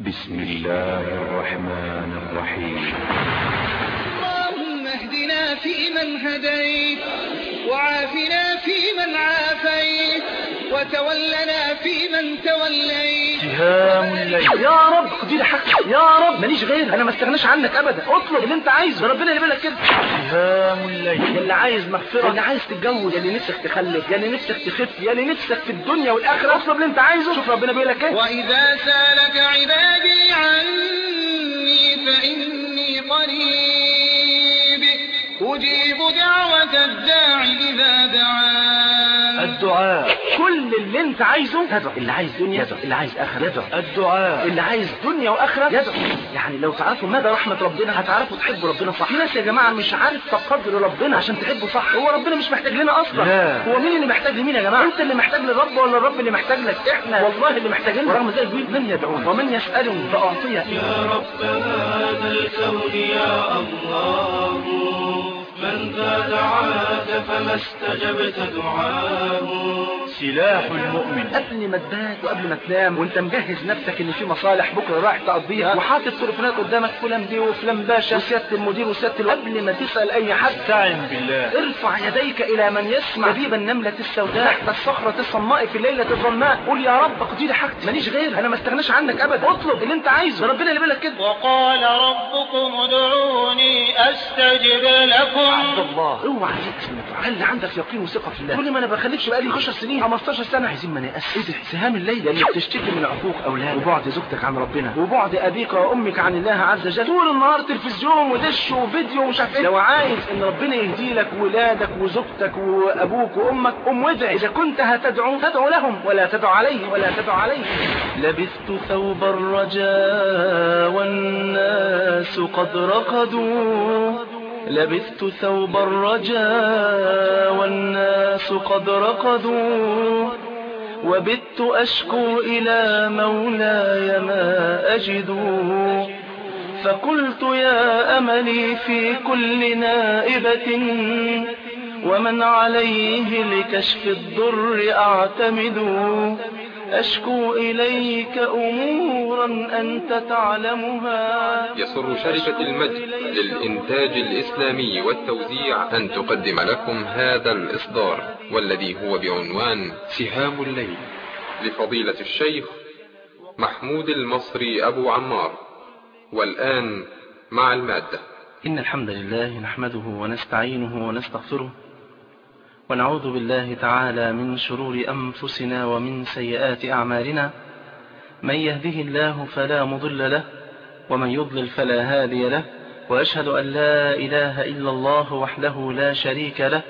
بسم الله الرحمن الرحيم اللهم اهدنا فيمن هديت وعافنا فيمن عافيت وتولنا فيمن توليت سهام الليل يا رب دي حق يا رب ماليش غير انا ما استغناش عنك ابدا اطلب اللي انت عايزه ده ربنا اللي بالك كده سهام الليل يا اللي عايز مغفره يا اللي عايز تتجوز يا اللي نفسك تخلف يا اللي نفسك تخف يا اللي نفسك في الدنيا والاخره اطلب اللي انت عايزه شوف ربنا بيقول لك ايه وإذا سالك عبادي عني فإني قريب أجيب دعوة الداع إذا دعان الدعاء كل اللي انت عايزه يدعو اللي عايز دنيا يدعو اللي عايز اخره يدعو الدعاء اللي عايز دنيا واخره يدعو يعني لو تعرفوا مدى رحمه ربنا هتعرفوا تحبوا ربنا صح في ناس يا جماعه مش عارف قدر ربنا عشان تحبه صح هو ربنا مش محتاج لنا اصلا لا. هو مين اللي محتاج لمين يا جماعه انت اللي محتاج للرب ولا الرب اللي محتاج لك احنا والله اللي محتاجين ورغم ذلك بيقول من يدعون ومن يسالني فاعطيه يا رب هذا الكون يا الله من ذا دعاك فما استجبت دعاه سلاح المؤمن قبل ما تبات وقبل ما تنام وانت مجهز نفسك ان في مصالح بكره رايح تقضيها وحاطط تليفونات قدامك فلان بيه وفلان باشا وسياده المدير وسياده ال- قبل ما تسال اي حد استعن بالله ارفع يديك الى من يسمع دبيب النملة السوداء تحت الصخرة الصماء في الليلة الظلماء قول يا رب اقضي لي حاجتي ماليش غير انا ما استغناش عنك ابدا اطلب اللي انت عايزه ده ربنا اللي بيقول لك كده وقال ربكم ادعوني أستجب لكم عبد الله اوعى تقسم الدعاء اللي عندك يقين وثقه في الله كل ما انا بخلفش بقالي 10 سنين 15 سنه عايزين ما نيأس ايه ده سهام الليل اللي بتشتكي من عقوق اولاد وبعد زوجتك عن ربنا وبعد ابيك وامك عن الله عز وجل طول النهار تلفزيون ودش وفيديو ومش عارف ايه لو عايز ان ربنا يهدي لك ولادك وزوجتك وابوك وامك قم وادعي اذا كنت هتدعو تدعو لهم ولا تدعو عليهم ولا تدعو عليهم لبثت ثوب الرجاء والناس قد رقدوا لبثت ثوب الرجاء والناس قد رقدوا وبت أشكو إلى مولاي ما أجد فقلت يا أملي في كل نائبة ومن عليه لكشف الضر أعتمد أشكو إليك أمورا أنت تعلمها يسر شركة المجد للإنتاج الإسلامي والتوزيع أن تقدم لكم هذا الإصدار والذي هو بعنوان سهام الليل لفضيلة الشيخ محمود المصري أبو عمار والآن مع المادة إن الحمد لله نحمده ونستعينه ونستغفره ونعوذ بالله تعالى من شرور أنفسنا ومن سيئات أعمالنا من يهده الله فلا مضل له ومن يضلل فلا هادي له وأشهد أن لا إله إلا الله وحده لا شريك له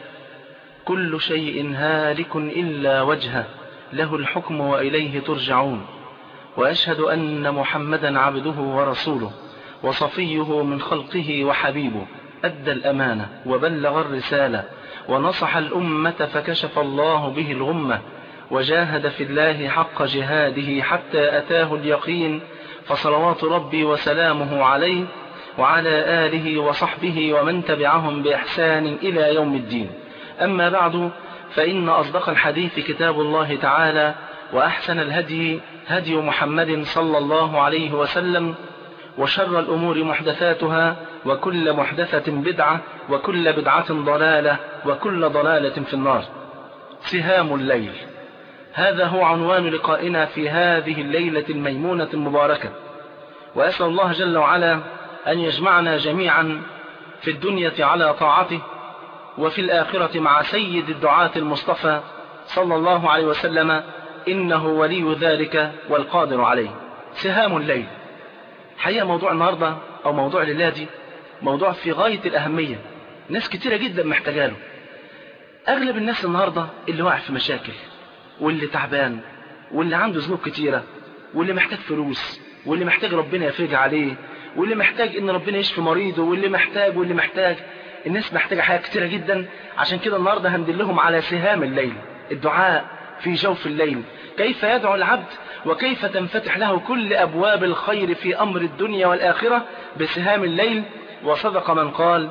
كل شيء هالك إلا وجهه له الحكم وإليه ترجعون وأشهد أن محمدا عبده ورسوله وصفيه من خلقه وحبيبه أدى الأمانة وبلغ الرسالة ونصح الأمة فكشف الله به الغمة وجاهد في الله حق جهاده حتى أتاه اليقين فصلوات ربي وسلامه عليه وعلى آله وصحبه ومن تبعهم بإحسان إلى يوم الدين أما بعد فإن أصدق الحديث كتاب الله تعالى وأحسن الهدي هدي محمد صلى الله عليه وسلم وشر الأمور محدثاتها وكل محدثة بدعة وكل بدعة ضلالة وكل ضلالة في النار سهام الليل هذا هو عنوان لقائنا في هذه الليلة الميمونة المباركة وأسأل الله جل وعلا أن يجمعنا جميعا في الدنيا على طاعته وفي الآخرة مع سيد الدعاة المصطفى صلى الله عليه وسلم إنه ولي ذلك والقادر عليه سهام الليل حقيقة موضوع النهاردة أو موضوع الليلة دي موضوع في غاية الأهمية ناس كتيرة جدا محتاجة له أغلب الناس النهاردة اللي واقع في مشاكل واللي تعبان واللي عنده ذنوب كتيرة واللي محتاج فلوس واللي محتاج ربنا يفرج عليه واللي محتاج ان ربنا يشفي مريضه واللي محتاج واللي محتاج الناس محتاجة حاجات كتيرة جدا عشان كده النهاردة هندلهم على سهام الليل الدعاء في جوف الليل كيف يدعو العبد وكيف تنفتح له كل أبواب الخير في أمر الدنيا والآخرة بسهام الليل وصدق من قال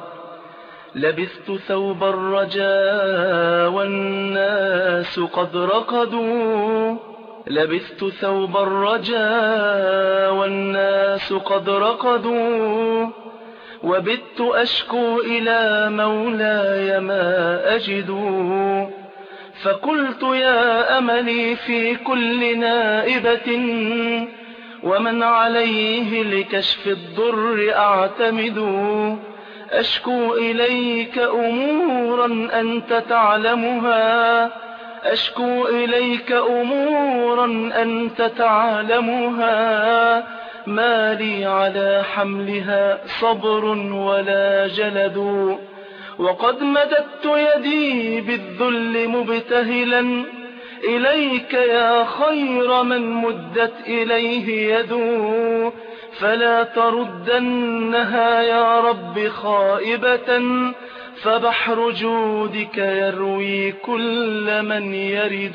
لبثت ثوب الرجاء والناس قد رقدوا لبثت ثوب الرجاء والناس والناس قد رقدوا وبت أشكو إلى مولاي ما أجد فقلت يا أملي في كل نائبة ومن عليه لكشف الضر أعتمد أشكو إليك أمورا أنت تعلمها أشكو إليك أمورا أنت تعلمها ما لي على حملها صبر ولا جلد وقد مددت يدي بالذل مبتهلا إليك يا خير من مدت إليه يدو فلا تردنها يا رب خائبة فبحر جودك يروي كل من يرد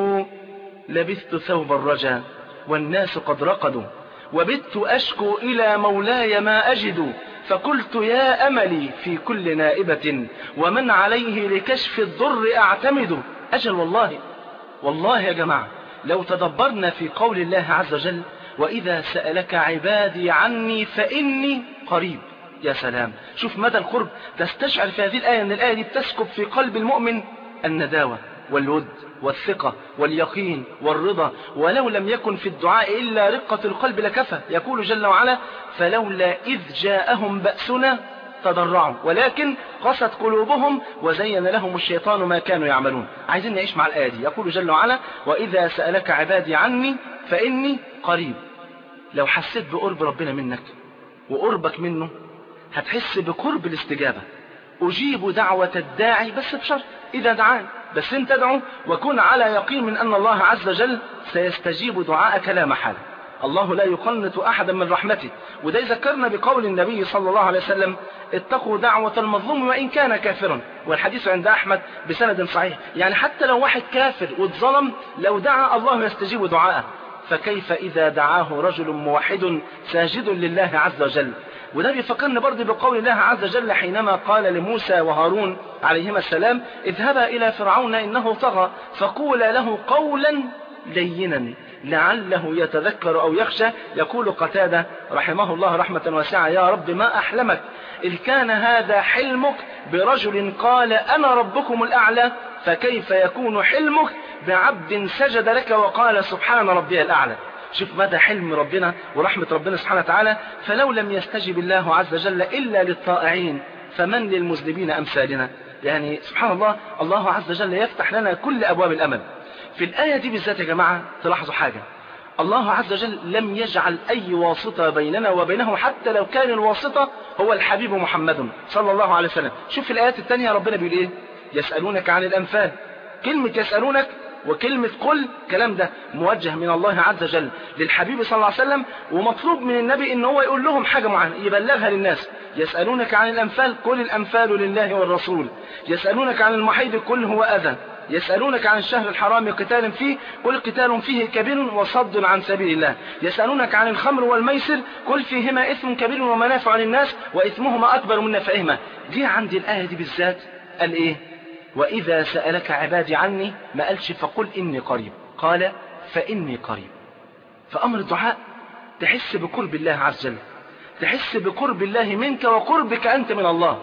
لبثت ثوب الرجا والناس قد رقدوا وبت أشكو إلى مولاي ما أجد فقلت يا أملي في كل نائبة ومن عليه لكشف الضر أعتمد أجل والله والله يا جماعة لو تدبرنا في قول الله عز وجل وإذا سألك عبادي عني فإني قريب يا سلام شوف مدى القرب تستشعر في هذه الآية أن الآية دي بتسكب في قلب المؤمن النداوة والود والثقة واليقين والرضا ولو لم يكن في الدعاء إلا رقة القلب لكفى يقول جل وعلا فلولا إذ جاءهم بأسنا تضرعوا ولكن قست قلوبهم وزين لهم الشيطان ما كانوا يعملون عايزين نعيش مع الآية دي يقول جل وعلا وإذا سألك عبادي عني فإني قريب لو حسيت بقرب ربنا منك وقربك منه هتحس بقرب الاستجابة أجيب دعوة الداعي بس بشرط إذا دعاني بس انت ادعو وكن على يقين من أن الله عز وجل سيستجيب دعاءك لا محالة الله لا يقنط أحدا من رحمته وده يذكرنا بقول النبي صلى الله عليه وسلم اتقوا دعوة المظلوم وإن كان كافرا والحديث عند أحمد بسند صحيح يعني حتى لو واحد كافر واتظلم لو دعا الله يستجيب دعاءه فكيف إذا دعاه رجل موحد ساجد لله عز وجل وده بيفكرنا برضه بقول الله عز وجل حينما قال لموسى وهارون عليهما السلام اذهبا إلى فرعون إنه طغى فقولا له قولا لينا لعله يتذكر أو يخشى يقول قتادة رحمه الله رحمة واسعة يا رب ما أحلمك إذ كان هذا حلمك برجل قال أنا ربكم الأعلى فكيف يكون حلمك بعبد سجد لك وقال سبحان ربي الأعلى شوف مدى حلم ربنا ورحمة ربنا سبحانه وتعالى فلو لم يستجب الله عز وجل إلا للطائعين فمن للمذنبين أمثالنا يعني سبحان الله الله عز وجل يفتح لنا كل أبواب الأمل في الآية دي بالذات يا جماعة تلاحظوا حاجة الله عز وجل لم يجعل أي واسطة بيننا وبينه حتى لو كان الواسطة هو الحبيب محمد صلى الله عليه وسلم شوف في الآيات التانية ربنا بيقول إيه يسألونك عن الأنفال كلمة يسألونك وكلمة قل كلام ده موجه من الله عز وجل للحبيب صلى الله عليه وسلم ومطلوب من النبي ان هو يقول لهم حاجة معينة يبلغها للناس يسألونك عن الأنفال قل الأنفال لله والرسول يسألونك عن المحيض قل هو أذى يسألونك عن الشهر الحرام قتال فيه قل قتال فيه كبير وصد عن سبيل الله يسألونك عن الخمر والميسر قل فيهما إثم كبير ومنافع للناس وإثمهما أكبر من نفعهما دي عندي الآية دي بالذات قال إيه وإذا سألك عبادي عني ما قالش فقل إني قريب قال فإني قريب فأمر الدعاء تحس بقرب الله عز وجل تحس بقرب الله منك وقربك أنت من الله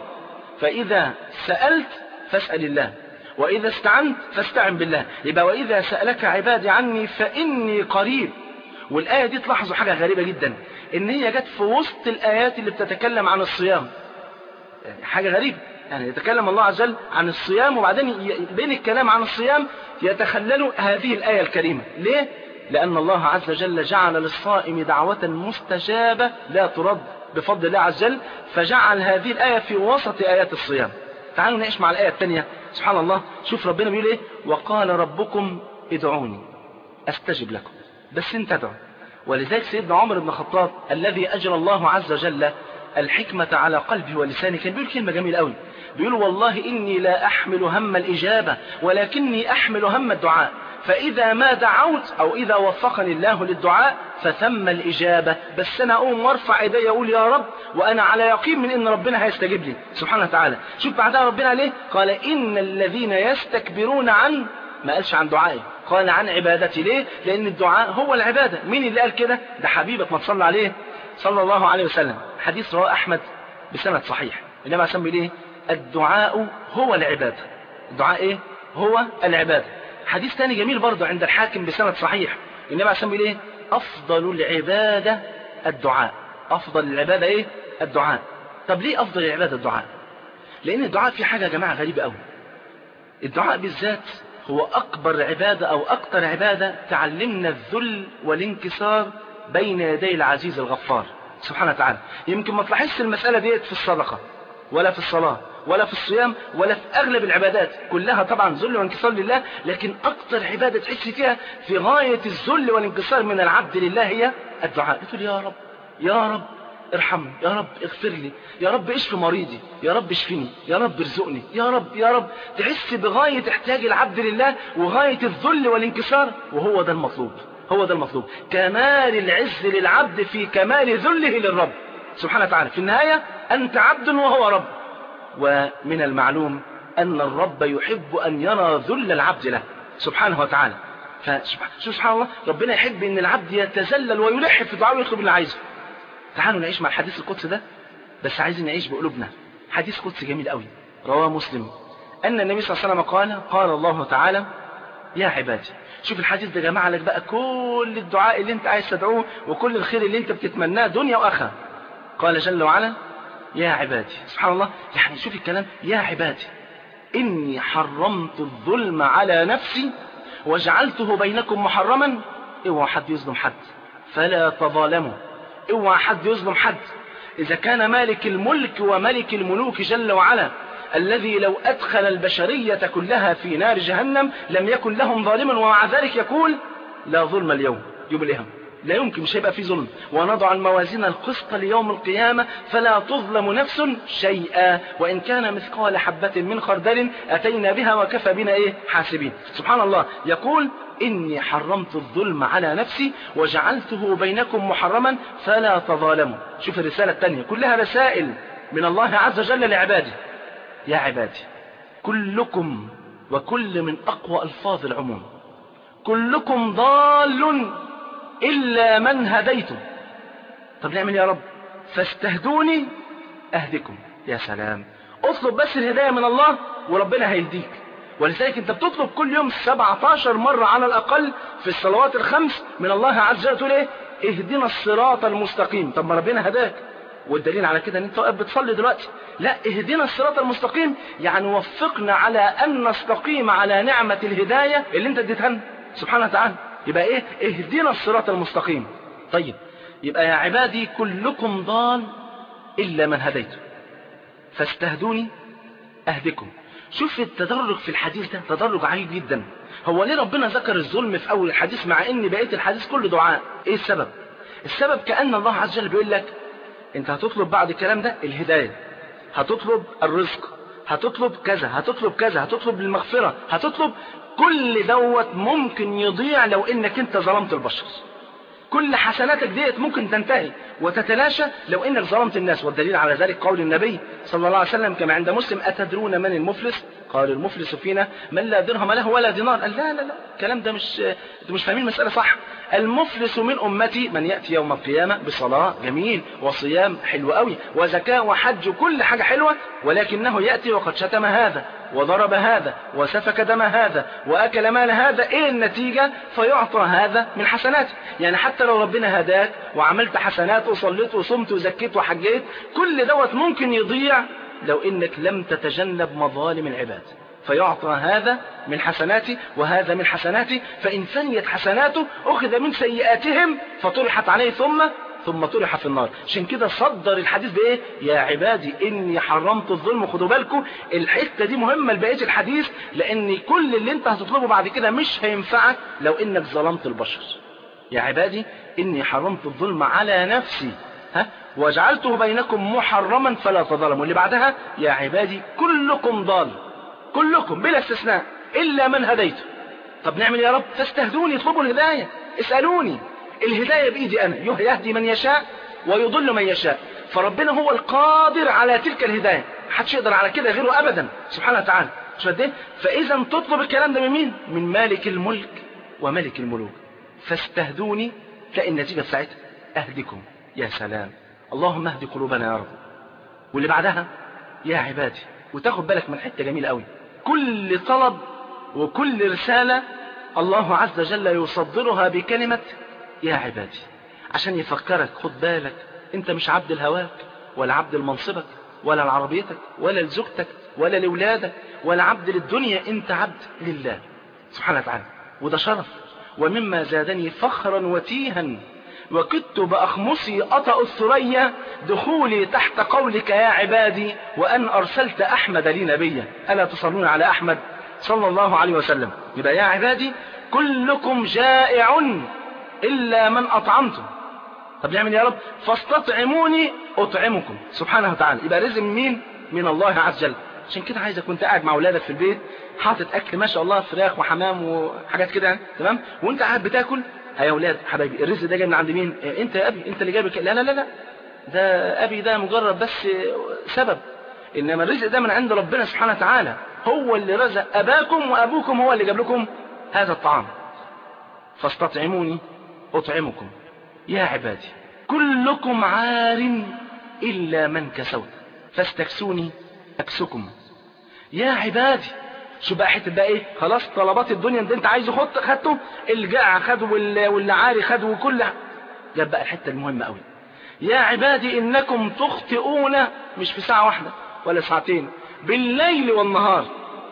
فإذا سألت فاسأل الله وإذا استعنت فاستعن بالله يبقى وإذا سألك عبادي عني فإني قريب والآية دي تلاحظوا حاجة غريبة جدا إن هي جت في وسط الآيات اللي بتتكلم عن الصيام يعني حاجة غريبة يعني يتكلم الله عز وجل عن الصيام وبعدين بين الكلام عن الصيام يتخلل هذه الآية الكريمة ليه؟ لأن الله عز وجل جعل للصائم دعوة مستجابة لا ترد بفضل الله عز وجل فجعل هذه الآية في وسط آيات الصيام تعالوا نعيش مع الآية الثانية سبحان الله شوف ربنا بيقول ايه وقال ربكم ادعوني استجب لكم بس انت ادعوا ولذلك سيدنا عمر بن الخطاب الذي اجرى الله عز وجل الحكمة على قلبه ولسانه كان بيقول كلمة جميلة قوي بيقول والله إني لا أحمل هم الإجابة ولكني أحمل هم الدعاء فإذا ما دعوت أو إذا وفقني الله للدعاء فثم الإجابة بس أنا أقوم وارفع إيدي أقول يا رب وأنا على يقين من إن ربنا هيستجيب لي سبحانه وتعالى شوف بعدها ربنا ليه قال إن الذين يستكبرون عن ما قالش عن دعائي قال عن عبادتي ليه لان الدعاء هو العبادة مين اللي قال كده ده حبيبك ما تصلى عليه صلى الله عليه وسلم حديث رواه احمد بسند صحيح النبي عليه الصلاه ايه الدعاء هو العبادة الدعاء ايه هو العبادة حديث تاني جميل برضه عند الحاكم بسند صحيح النبي عليه الصلاه ايه افضل العبادة الدعاء افضل العبادة ايه الدعاء طب ليه افضل العبادة الدعاء لان الدعاء فيه حاجة يا جماعة غريبة قوي الدعاء بالذات هو أكبر عبادة أو أكتر عبادة تعلمنا الذل والانكسار بين يدي العزيز الغفار سبحانه وتعالى يمكن ما تلاحظش المسألة ديت في الصدقة ولا في الصلاة ولا في الصيام ولا في أغلب العبادات كلها طبعا ذل وانكسار لله لكن أكتر عبادة تحس فيها في غاية الذل والانكسار من العبد لله هي الدعاء تقول يا رب يا رب ارحمني يا رب اغفر لي يا رب اشف مريضي يا رب اشفني يا رب ارزقني يا رب يا رب تحس بغاية احتياج العبد لله وغاية الذل والانكسار وهو ده المطلوب هو ده المطلوب كمال العز للعبد في كمال ذله للرب سبحانه وتعالى في النهاية أنت عبد وهو رب ومن المعلوم أن الرب يحب أن يرى ذل العبد له سبحانه وتعالى فسبحان الله ربنا يحب أن العبد يتذلل ويلح في دعاء ويطلب اللي عايزه تعالوا نعيش مع الحديث القدسي ده بس عايزين نعيش بقلوبنا حديث قدسي جميل قوي رواه مسلم أن النبي صلى الله عليه وسلم قال قال الله تعالى يا عبادي شوف الحديث ده جمع لك بقى كل الدعاء اللي انت عايز تدعوه وكل الخير اللي انت بتتمناه دنيا وآخرة قال جل وعلا يا عبادي سبحان الله يعني شوف الكلام يا عبادي إني حرمت الظلم على نفسي وجعلته بينكم محرما اوعى حد يظلم حد فلا تظالموا اوعى حد يظلم حد إذا كان مالك الملك وملك الملوك جل وعلا الذي لو أدخل البشرية كلها في نار جهنم لم يكن لهم ظالما ومع ذلك يقول لا ظلم اليوم يوم الإهم لا يمكن مش هيبقى في ظلم ونضع الموازين القسط ليوم القيامة فلا تظلم نفس شيئا وإن كان مثقال حبة من خردل أتينا بها وكفى بنا إيه حاسبين سبحان الله يقول إني حرمت الظلم على نفسي وجعلته بينكم محرما فلا تظالموا شوف الرسالة الثانية كلها رسائل من الله عز وجل لعباده يا عبادي كلكم وكل من أقوى ألفاظ العموم كلكم ضال إلا من هديتم طب نعمل يا رب فاستهدوني أهدكم يا سلام اطلب بس الهداية من الله وربنا هيهديك ولذلك انت بتطلب كل يوم 17 مرة على الأقل في الصلوات الخمس من الله عز وجل تقول ايه اهدنا الصراط المستقيم طب ما ربنا هداك والدليل على كده ان انت واقف بتصلي دلوقتي لا اهدنا الصراط المستقيم يعني وفقنا على ان نستقيم على نعمة الهداية اللي انت اديتها لنا سبحانه وتعالى يبقى ايه اهدنا الصراط المستقيم طيب يبقى يا عبادي كلكم ضال الا من هديته فاستهدوني اهدكم شوف التدرج في الحديث ده تدرج عجيب جدا هو ليه ربنا ذكر الظلم في اول الحديث مع ان بقيه الحديث كله دعاء ايه السبب السبب كان الله عز وجل بيقول لك انت هتطلب بعد الكلام ده الهدايه هتطلب الرزق هتطلب كذا هتطلب كذا هتطلب المغفره هتطلب كل دوت ممكن يضيع لو انك انت ظلمت البشر كل حسناتك ديت ممكن تنتهي وتتلاشى لو انك ظلمت الناس والدليل على ذلك قول النبي صلى الله عليه وسلم كما عند مسلم اتدرون من المفلس قال المفلس فينا من لا درهم له ولا دينار قال لا لا لا الكلام ده مش انتوا مش فاهمين المساله صح المفلس من امتي من ياتي يوم القيامه بصلاه جميل وصيام حلو قوي وزكاه وحج كل حاجه حلوه ولكنه ياتي وقد شتم هذا وضرب هذا وسفك دم هذا وأكل مال هذا إيه النتيجة فيعطى هذا من حسناته يعني حتى لو ربنا هداك وعملت حسنات وصليت وصمت وزكيت وحجيت كل دوت ممكن يضيع لو إنك لم تتجنب مظالم العباد فيعطى هذا من حسناتي وهذا من حسناتي فإن فنيت حسناته أخذ من سيئاتهم فطرحت عليه ثم ثم طرح في النار عشان كده صدر الحديث بايه يا عبادي اني حرمت الظلم خدوا بالكم الحته دي مهمه لبقيه الحديث لان كل اللي انت هتطلبه بعد كده مش هينفعك لو انك ظلمت البشر يا عبادي اني حرمت الظلم على نفسي ها وجعلته بينكم محرما فلا تظلموا اللي بعدها يا عبادي كلكم ضال كلكم بلا استثناء الا من هديته طب نعمل يا رب فاستهدوني اطلبوا الهدايه اسالوني الهداية بإيدي أنا يهدي من يشاء ويضل من يشاء فربنا هو القادر على تلك الهداية محدش يقدر على كده غيره أبدا سبحانه وتعالى مش قد ايه فإذا تطلب الكلام ده من مين من مالك الملك وملك الملوك فاستهدوني تلاقي النتيجة بتاعتها أهدكم يا سلام اللهم اهد قلوبنا يا رب واللي بعدها يا عبادي وتاخد بالك من حتة جميلة قوي كل طلب وكل رسالة الله عز وجل يصدرها بكلمة يا عبادي عشان يفكرك خد بالك انت مش عبد الهواك ولا عبد لمنصبك ولا لعربيتك ولا لزوجتك ولا لولادك ولا عبد للدنيا انت عبد لله سبحانه وتعالى وده شرف ومما زادني فخرا وتيها وكدت بأخمصي أطأ الثريا دخولي تحت قولك يا عبادي وأن أرسلت أحمد لي نبيا ألا تصلون على أحمد صلى الله عليه وسلم يبقى يا عبادي كلكم جائع إلا من أطعمتم طب نعمل يا رب فاستطعموني أطعمكم سبحانه وتعالى يبقى رزق من مين من الله عز وجل عشان كده عايزك كنت قاعد مع اولادك في البيت حاطط اكل ما شاء الله فراخ وحمام وحاجات كده يعني تمام وانت قاعد بتاكل يا اولاد حبايبي الرزق ده جاي من عند مين إيه انت يا ابي انت اللي جايب لا لا لا لا ده ابي ده مجرد بس سبب انما الرزق ده من عند ربنا سبحانه وتعالى هو اللي رزق اباكم وابوكم هو اللي جاب لكم هذا الطعام فاستطعموني اطعمكم يا عبادي كلكم عار الا من كسوت فاستكسوني اكسكم يا عبادي شو بقى حته بقى ايه خلاص طلبات الدنيا اللي انت عايزه خد خدته الجاع خده واللي عاري خده وكل جاب بقى الحته المهمه قوي يا عبادي انكم تخطئون مش في ساعه واحده ولا ساعتين بالليل والنهار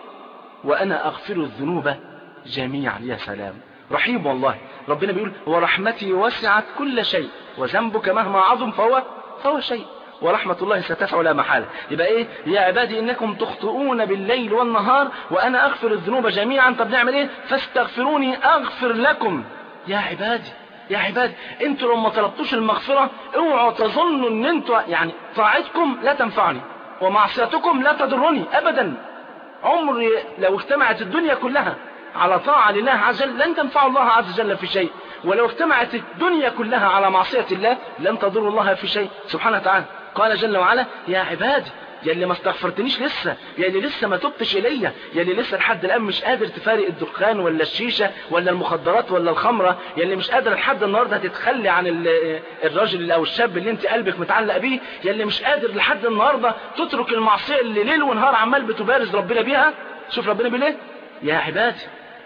وانا اغفر الذنوب جميعا يا سلام رحيم والله ربنا بيقول ورحمتي وسعت كل شيء وذنبك مهما عظم فهو فهو شيء ورحمة الله ستسع لا محالة يبقى ايه يا عبادي انكم تخطئون بالليل والنهار وانا اغفر الذنوب جميعا طب نعمل ايه فاستغفروني اغفر لكم يا عبادي يا عبادي انتوا لو ما طلبتوش المغفرة اوعوا تظنوا ان انتوا يعني طاعتكم لا تنفعني ومعصيتكم لا تضرني ابدا عمري لو اجتمعت الدنيا كلها على طاعة لله عز وجل لن تنفع الله عز وجل في شيء ولو اجتمعت الدنيا كلها على معصية الله لن تضر الله في شيء سبحانه وتعالى قال جل وعلا يا عبادي يا اللي ما استغفرتنيش لسه يا اللي لسه ما تبتش الي يا اللي لسه لحد الان مش قادر تفارق الدخان ولا الشيشه ولا المخدرات ولا الخمره يا اللي مش قادر لحد النهارده تتخلي عن الراجل او الشاب اللي انت قلبك متعلق بيه يا اللي مش قادر لحد النهارده تترك المعصيه اللي ليل ونهار عمال بتبارز ربنا بيها شوف ربنا بيقول ايه يا عبادي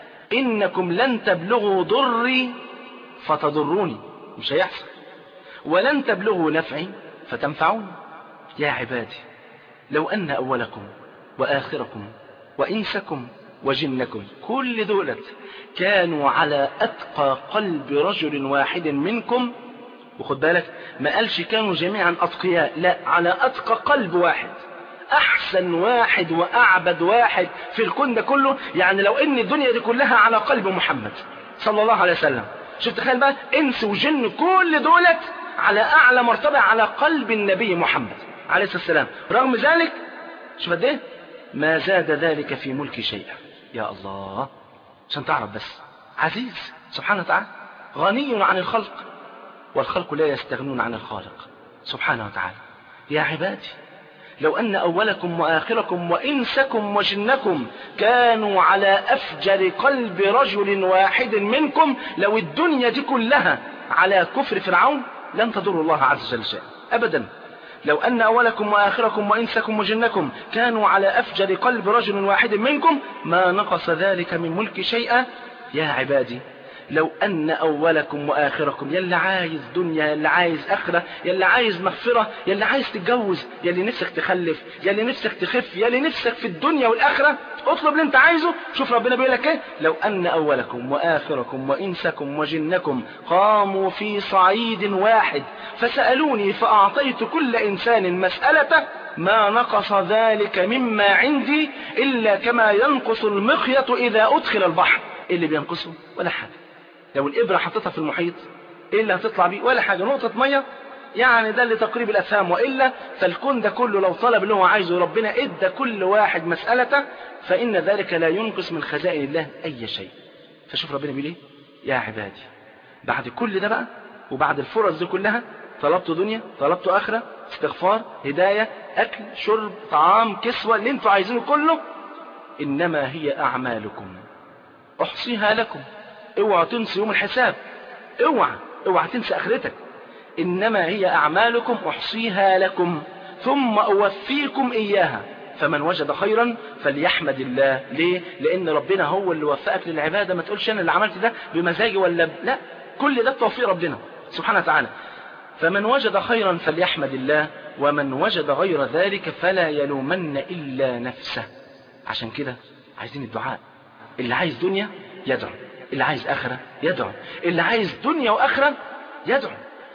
انكم لن تبلغوا ضري فتضروني مش هيحصل ولن تبلغوا نفعي فتنفعوني يا عبادي لو أن أولكم وآخركم وإنسكم وجنكم كل دولة كانوا على أتقى قلب رجل واحد منكم وخد بالك ما قالش كانوا جميعا أتقياء لا على أتقى قلب واحد أحسن واحد وأعبد واحد في الكون ده كله يعني لو إن الدنيا دي كلها على قلب محمد صلى الله عليه وسلم شوف تخيل بقى إنس وجن كل دولة على أعلى مرتبة على قلب النبي محمد عليه الصلاة والسلام رغم ذلك شوف قد ايه ما زاد ذلك في ملك شيئا يا الله عشان تعرف بس عزيز سبحانه وتعالى غني عن الخلق والخلق لا يستغنون عن الخالق سبحانه وتعالى يا عبادي لو أن أولكم وآخركم وإنسكم وجنكم كانوا على أفجر قلب رجل واحد منكم لو الدنيا دي كلها على كفر فرعون لن تضر الله عز وجل شيئا أبدا لو أن أولكم وآخركم وإنسكم وجنكم كانوا على أفجر قلب رجل واحد منكم ما نقص ذلك من ملك شيئا يا عبادي لو أن أولكم وآخركم يلي عايز دنيا يلي عايز آخرة يلي عايز مغفرة يلي عايز تتجوز يلي نفسك تخلف يلي نفسك تخف يلي نفسك في الدنيا والآخرة اطلب اللي انت عايزه شوف ربنا بيقول لك ايه لو أن أولكم وآخركم وإنسكم وجنكم قاموا في صعيد واحد فسألوني فأعطيت كل إنسان مسألته ما نقص ذلك مما عندي إلا كما ينقص المخيط إذا أدخل البحر إيه اللي بينقصه ولا حاجة لو الإبرة حطيتها في المحيط إيه اللي هتطلع بيه ولا حاجة نقطة مية يعني ده لتقريب الأفهام وإلا فالكون ده كله لو طلب اللي هو عايزه ربنا إدى كل واحد مسألته فإن ذلك لا ينقص من خزائن الله أي شيء فشوف ربنا بيقول إيه يا عبادي بعد كل ده بقى وبعد الفرص دي كلها طلبت دنيا طلبت آخرة استغفار هداية أكل شرب طعام كسوة اللي انتوا عايزينه كله إنما هي أعمالكم أحصيها لكم اوعى تنسى يوم الحساب اوعى اوعى تنسى اخرتك انما هي اعمالكم احصيها لكم ثم اوفيكم اياها فمن وجد خيرا فليحمد الله ليه لان ربنا هو اللي وفقك للعبادة ما تقولش انا اللي عملت ده بمزاجي ولا ب... لا كل ده توفيق ربنا سبحانه وتعالى فمن وجد خيرا فليحمد الله ومن وجد غير ذلك فلا يلومن إلا نفسه عشان كده عايزين الدعاء اللي عايز دنيا يدعو اللي عايز آخرة يدعو اللي عايز دنيا وآخرة يدعو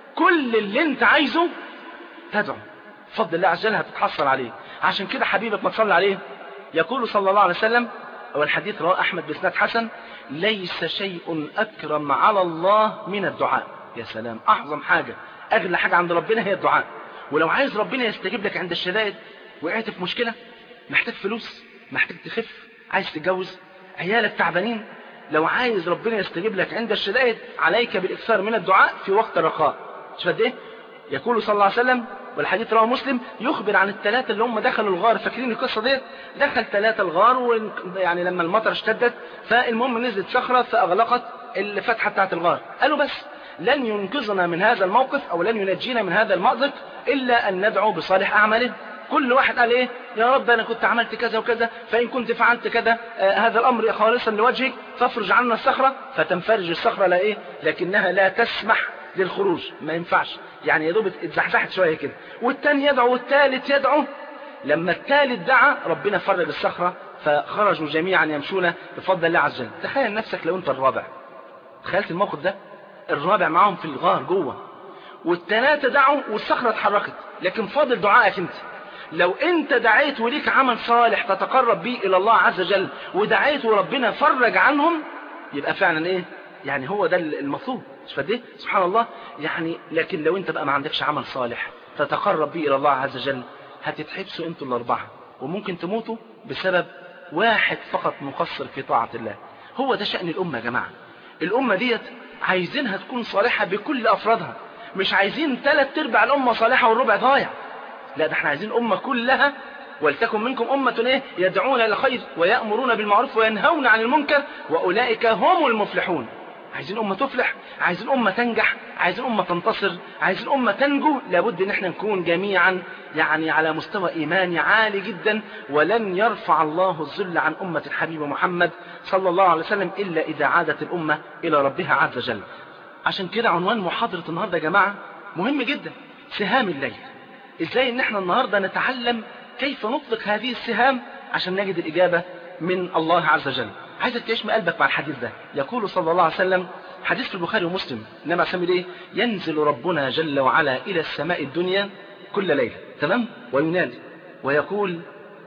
كل اللي انت عايزه تدعو فضل الله عز وجل هتتحصل عليه عشان كده حبيبك ما تصلي عليه يقول صلى الله عليه وسلم أو الحديث رواه أحمد بسناد حسن ليس شيء أكرم على الله من الدعاء يا سلام أعظم حاجة أغلى حاجة عند ربنا هي الدعاء ولو عايز ربنا يستجيب لك عند الشدائد وقعت في مشكلة محتاج فلوس محتاج تخف عايز تتجوز عيالك تعبانين لو عايز ربنا يستجيب لك عند الشدائد عليك بالإكثار من الدعاء في وقت الرخاء شوف قد ايه يقول صلى الله عليه وسلم والحديث رواه مسلم يخبر عن الثلاثة اللي هم دخلوا الغار فاكرين القصة ديت دخل ثلاثة الغار ويعني لما المطر اشتدت فالمهم نزلت صخرة فأغلقت الفتحة بتاعت الغار قالوا بس لن ينقذنا من هذا الموقف أو لن ينجينا من هذا المأزق إلا أن ندعو بصالح أعماله كل واحد قال إيه يا رب أنا كنت عملت كذا وكذا فإن كنت فعلت كذا آه هذا الأمر خالصا لوجهك فافرج عنا الصخرة فتنفرج الصخرة لا إيه لكنها لا تسمح للخروج ما ينفعش يعني يا دوب اتزحزحت شوية كده والتاني يدعو والتالت يدعو لما التالت دعا ربنا فرج الصخرة فخرجوا جميعا يمشون بفضل الله عز وجل تخيل نفسك لو انت الرابع تخيلت الموقف ده الرابع معاهم في الغار جوه والثلاثة دعوا والصخرة اتحركت لكن فاضل دعائك انت لو انت دعيت وليك عمل صالح تتقرب به الى الله عز وجل ودعيت وربنا فرج عنهم يبقى فعلا ايه يعني هو ده المطلوب مش فده سبحان الله يعني لكن لو انت بقى ما عندكش عمل صالح تتقرب به الى الله عز وجل هتتحبسوا انتوا الاربعة وممكن تموتوا بسبب واحد فقط مقصر في طاعة الله هو ده شأن الأمة يا جماعة الأمة ديت عايزينها تكون صالحة بكل أفرادها مش عايزين ثلاث ارباع الأمة صالحة والربع ضايع لا ده احنا عايزين أمة كلها ولتكن منكم أمة ايه يدعون إلى الخير ويأمرون بالمعروف وينهون عن المنكر وأولئك هم المفلحون عايزين أمة تفلح عايزين أمة تنجح عايزين أمة تنتصر عايزين أمة تنجو لابد ان احنا نكون جميعا يعني على مستوى إيماني عالي جدا ولن يرفع الله الذل عن أمة الحبيب محمد صلى الله عليه وسلم إلا إذا عادت الأمة إلى ربها عز وجل عشان كده عنوان محاضرة النهاردة يا جماعة مهم جدا سهام الليل ازاي ان احنا النهاردة نتعلم كيف نطلق هذه السهام عشان نجد الإجابة من الله عز وجل عايزك تعيش من قلبك مع الحديث ده يقول صلى الله عليه وسلم حديث في البخاري ومسلم انما سمي ايه ينزل ربنا جل وعلا إلى السماء الدنيا كل ليلة تمام وينادي ويقول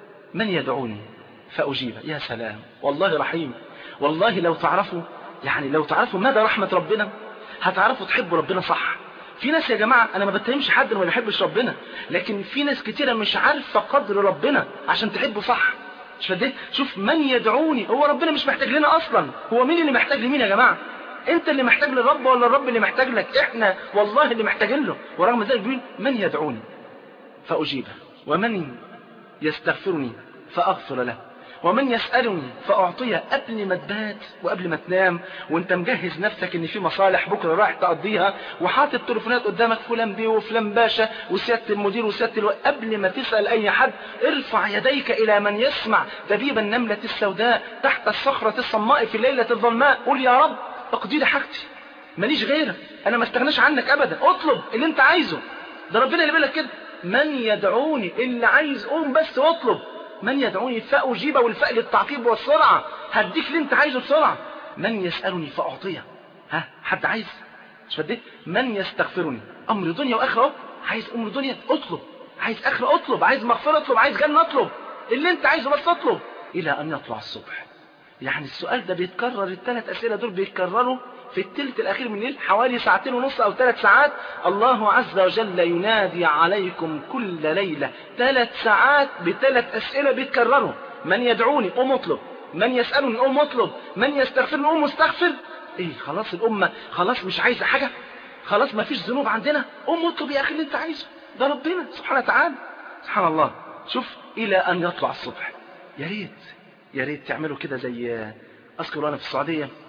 من يدعوني فأجيب يا سلام والله رحيم والله لو تعرفوا يعني لو تعرفوا مدى رحمة ربنا هتعرفوا تحبوا ربنا صح في ناس يا جماعة أنا ما بتهمش حد ما بيحبش ربنا لكن في ناس كتيرة مش عارفة قدر ربنا عشان تحبه صح مش فده شوف من يدعوني هو ربنا مش محتاج لنا أصلا هو مين اللي محتاج لمين يا جماعة انت اللي محتاج للرب ولا الرب اللي محتاج لك احنا والله اللي محتاجين له ورغم ذلك بيقول من يدعوني فأجيبه ومن يستغفرني فأغفر له ومن يسألني فأعطيه قبل ما تبات وقبل ما تنام وانت مجهز نفسك ان في مصالح بكرة رايح تقضيها وحاطط تليفونات قدامك فلان بيه وفلان باشا وسيادة المدير وسيادة الو... قبل ما تسأل اي حد ارفع يديك الى من يسمع دبيب النملة السوداء تحت الصخرة الصماء في الليلة الظلماء قول يا رب اقضي لي حاجتي ماليش غيرك انا ما استغناش عنك ابدا اطلب اللي انت عايزه ده ربنا اللي بيقول لك كده من يدعوني اللي عايز قوم بس واطلب من يدعوني فأجيب والفاء للتعقيب والسرعة هديك اللي انت عايزه بسرعة من يسألني فأعطيه ها حد عايز مش فديه من يستغفرني أمر دنيا وآخرة عايز أمر دنيا اطلب عايز آخرة اطلب عايز مغفرة اطلب عايز جنة اطلب اللي انت عايزه بس اطلب إلى أن يطلع الصبح يعني السؤال ده بيتكرر الثلاث أسئلة دول بيتكرروا في الثلث الأخير من الليل حوالي ساعتين ونص أو ثلاث ساعات الله عز وجل ينادي عليكم كل ليلة ثلاث ساعات بثلاث أسئلة بيتكرروا من يدعوني قوم اطلب من يسألني قوم اطلب من يستغفرني قوم استغفر ايه خلاص الأمة خلاص مش عايزة حاجة خلاص ما فيش ذنوب عندنا قوم اطلب يا أخي اللي انت عايزه ده ربنا سبحانه وتعالى سبحان الله شوف إلى أن يطلع الصبح يا ريت يا ريت تعملوا كده زي أذكر أنا في السعودية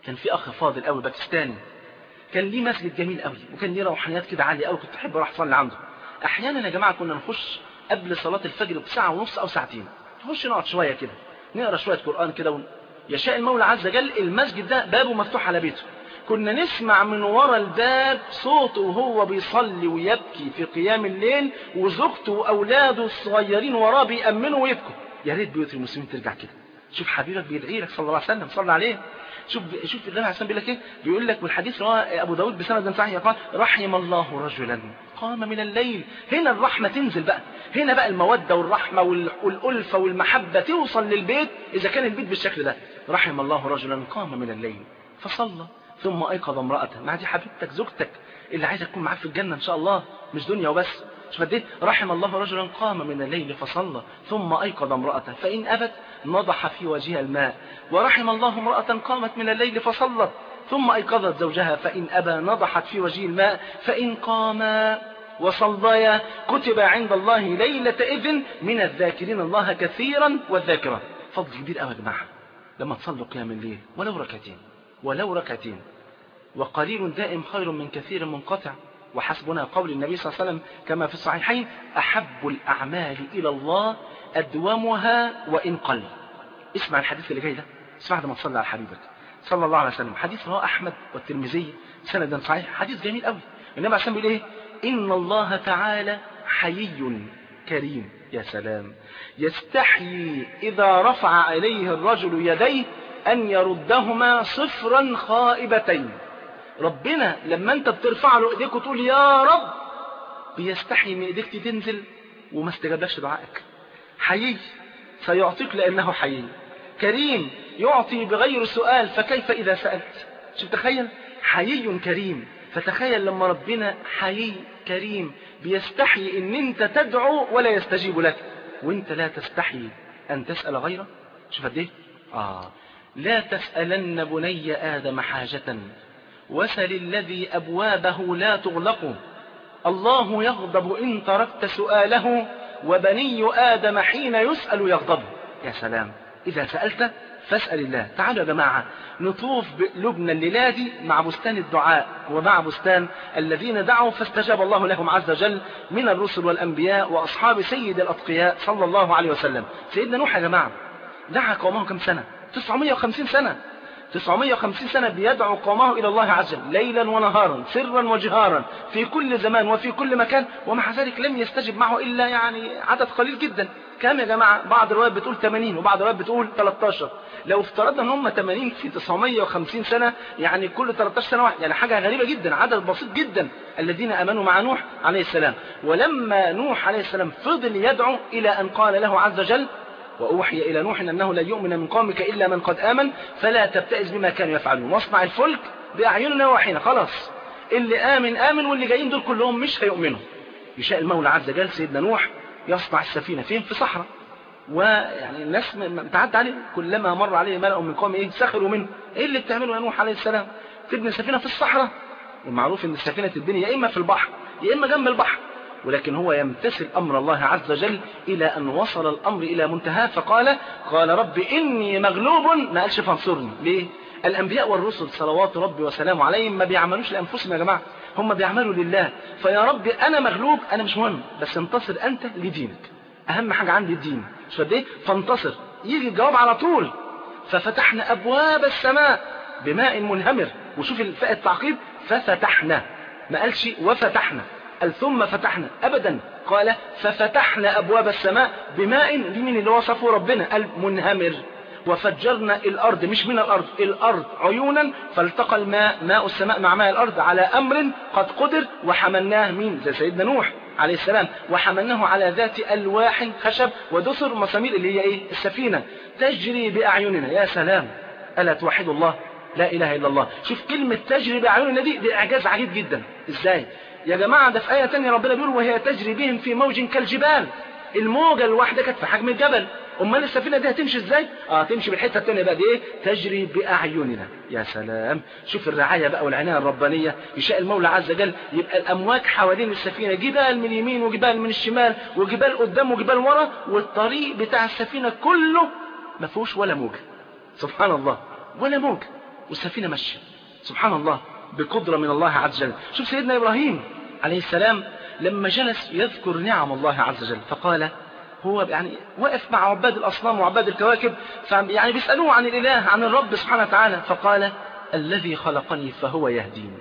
كان في اخ فاضل قوي باكستاني كان ليه مسجد جميل قوي وكان ليه روحانيات كده عاليه قوي كنت احب اروح اصلي عنده احيانا يا جماعه كنا نخش قبل صلاه الفجر بساعه ونص او ساعتين نخش نقعد شويه كده نقرا شويه قران كده ون... يشاء المولى عز وجل المسجد ده بابه مفتوح على بيته كنا نسمع من ورا الباب صوته وهو بيصلي ويبكي في قيام الليل وزوجته واولاده الصغيرين وراه بيأمنوا ويبكوا يا ريت بيوت المسلمين ترجع كده شوف حبيبك بيدعي لك صلى الله عليه وسلم صلى عليه شوف شوف النبي عليه الصلاه بيقول لك ايه بيقول لك والحديث رواه ابو داود بسند صحيح قال رحم الله رجلا قام من الليل هنا الرحمه تنزل بقى هنا بقى الموده والرحمه والالفه والمحبه توصل للبيت اذا كان البيت بالشكل ده رحم الله رجلا قام من الليل فصلى ثم ايقظ امراته ما دي حبيبتك زوجتك اللي عايزه تكون معاك في الجنه ان شاء الله مش دنيا وبس شوف قد ايه رحم الله رجلا قام من الليل فصلى ثم ايقظ امراته فان ابت نضح في وجهها الماء ورحم الله امراه قامت من الليل فصلت ثم ايقظت زوجها فان ابى نضحت في وجهه الماء فان قاما وصليا كتب عند الله ليلة إذن من الذاكرين الله كثيرا والذاكرة فضل كبير قوي يا جماعة لما تصلوا قيام الليل ولو ركعتين ولو ركعتين وقليل دائم خير من كثير منقطع وحسبنا قول النبي صلى الله عليه وسلم كما في الصحيحين أحب الأعمال إلى الله أدومها وإن قل اسمع الحديث اللي جاي ده اسمع لما تصلي على حبيبك صلى الله عليه وسلم حديث رواه أحمد والترمذي سندا صحيح حديث جميل قوي النبي عليه الصلاة والسلام بيقول إيه إن الله تعالى حيي كريم يا سلام يستحيي إذا رفع إليه الرجل يديه أن يردهما صفرا خائبتين ربنا لما أنت بترفع له إيديك وتقول يا رب بيستحي من إيديك تنزل وما استجابلكش دعائك حيي سيعطيك لأنه حيي كريم يعطي بغير سؤال فكيف إذا سألت شوف تخيل حيي كريم فتخيل لما ربنا حيي كريم بيستحي ان انت تدعو ولا يستجيب لك وانت لا تستحي ان تسأل غيره شوف قد ايه اه لا تسألن بني آدم حاجة وسل الذي أبوابه لا تغلق الله يغضب إن تركت سؤاله وبني آدم حين يسأل يغضب يا سلام إذا سألت فاسأل الله تعالوا يا جماعة نطوف بقلوبنا الليلة دي مع بستان الدعاء ومع بستان الذين دعوا فاستجاب الله لهم عز وجل من الرسل والأنبياء وأصحاب سيد الأتقياء صلى الله عليه وسلم سيدنا نوح يا جماعة دعا قومه كم سنة 950 سنة 950 سنة بيدعو قومه إلى الله عز وجل ليلا ونهارا سرا وجهارا في كل زمان وفي كل مكان ومع ذلك لم يستجب معه إلا يعني عدد قليل جدا كم يا جماعة بعض الروايات بتقول 80 وبعض الروايات بتقول 13 لو افترضنا ان هم 80 في 950 سنة يعني كل 13 سنة واحد يعني حاجة غريبة جدا عدد بسيط جدا الذين امنوا مع نوح عليه السلام ولما نوح عليه السلام فضل يدعو الى ان قال له عز وجل وأوحي إلى نوح أنه لا يؤمن من قومك إلا من قد آمن فلا تبتئس بما كانوا يفعلون واصنع الفلك بأعيننا وحينا خلاص اللي آمن آمن واللي جايين دول كلهم مش هيؤمنوا يشاء المولى عز وجل سيدنا نوح يصنع السفينة فين في صحراء ويعني الناس تعدى عليه كلما مر عليه ملأ من قوم ايه سخروا منه ايه اللي بتعمله يا نوح عليه السلام تبني سفينة في الصحراء والمعروف ان السفينة تبني يا اما في البحر يا اما جنب البحر ولكن هو يمتثل أمر الله عز وجل إلى أن وصل الأمر إلى منتهى فقال قال رب إني مغلوب ما قالش فانصرني ليه الأنبياء والرسل صلوات ربي وسلامه عليهم ما بيعملوش لأنفسهم يا جماعة هم بيعملوا لله فيا رب أنا مغلوب أنا مش مهم بس انتصر أنت لدينك أهم حاجة عندي الدين مش قد إيه فانتصر يجي الجواب على طول ففتحنا أبواب السماء بماء منهمر وشوف الفاء التعقيب ففتحنا ما قالش وفتحنا قال ثم فتحنا أبدا قال ففتحنا أبواب السماء بماء دي من اللي وصفه ربنا قال منهمر وفجرنا الأرض مش من الأرض الأرض عيونا فالتقى الماء ماء السماء مع ماء الأرض على أمر قد قدر وحملناه مين زي سيدنا نوح عليه السلام وحملناه على ذات ألواح خشب ودسر مسامير اللي هي إيه السفينة تجري بأعيننا يا سلام ألا توحد الله لا إله إلا الله شوف كلمة تجري بأعيننا دي دي إعجاز عجيب جدا إزاي يا جماعة ده في آية تانية ربنا بيقول وهي تجري بهم في موج كالجبال الموجة الواحدة كانت في حجم الجبل امال السفينة دي هتمشي ازاي اه تمشي بالحتة التانية بقى دي ايه تجري بأعيننا يا سلام شوف الرعاية بقى والعناية الربانية يشاء المولى عز وجل يبقى الامواج حوالين السفينة جبال من اليمين وجبال من الشمال وجبال قدام وجبال ورا والطريق بتاع السفينة كله ما فيهوش ولا موجة سبحان الله ولا موجة والسفينة ماشية سبحان الله بقدرة من الله عز وجل شوف سيدنا إبراهيم عليه السلام لما جلس يذكر نعم الله عز وجل فقال هو يعني وقف مع عباد الأصنام وعباد الكواكب يعني بيسألوه عن الإله عن الرب سبحانه وتعالى فقال الذي خلقني فهو يهدين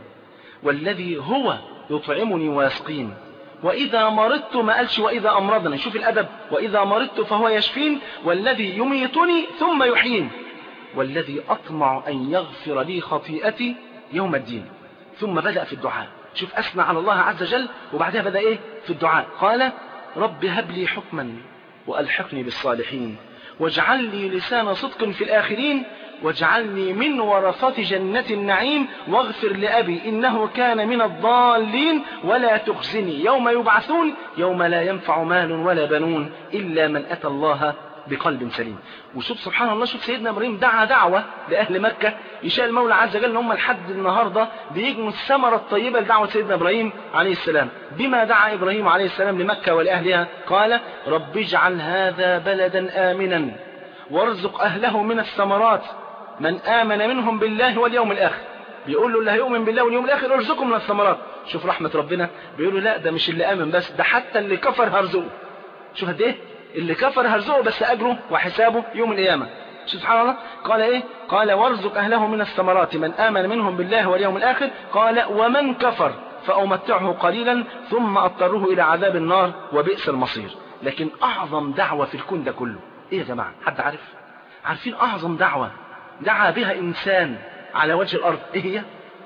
والذي هو يطعمني ويسقين وإذا مرضت ما قالش وإذا أمرضني شوف الأدب وإذا مرضت فهو يشفين والذي يميتني ثم يحيين والذي أطمع أن يغفر لي خطيئتي يوم الدين ثم بدأ في الدعاء شوف أثنى على الله عز وجل وبعدها بدأ إيه في الدعاء قال رب هب لي حكما وألحقني بالصالحين واجعل لي لسان صدق في الآخرين واجعلني من ورثة جنة النعيم واغفر لأبي إنه كان من الضالين ولا تخزني يوم يبعثون يوم لا ينفع مال ولا بنون إلا من أتى الله بقلب سليم وشوف سبحان الله شوف سيدنا ابراهيم دعا دعوة لأهل مكة يشاء المولى عز وجل ان هم لحد النهاردة بيجنوا الثمرة الطيبة لدعوة سيدنا ابراهيم عليه السلام بما دعا ابراهيم عليه السلام لمكة ولأهلها قال رب اجعل هذا بلدا آمنا وارزق أهله من الثمرات من آمن منهم بالله واليوم الآخر بيقول له اللي هيؤمن بالله واليوم الآخر ارزقه من الثمرات شوف رحمة ربنا بيقول له لا ده مش اللي آمن بس ده حتى اللي كفر هرزقه شوف قد ايه اللي كفر هرزقه بس أجره وحسابه يوم القيامة سبحان الله قال ايه قال وارزق أهله من الثمرات من آمن منهم بالله واليوم الآخر قال ومن كفر فأمتعه قليلا ثم أضطره إلى عذاب النار وبئس المصير لكن أعظم دعوة في الكون ده كله ايه يا جماعة حد عارف عارفين أعظم دعوة دعا بها إنسان على وجه الأرض إيه هي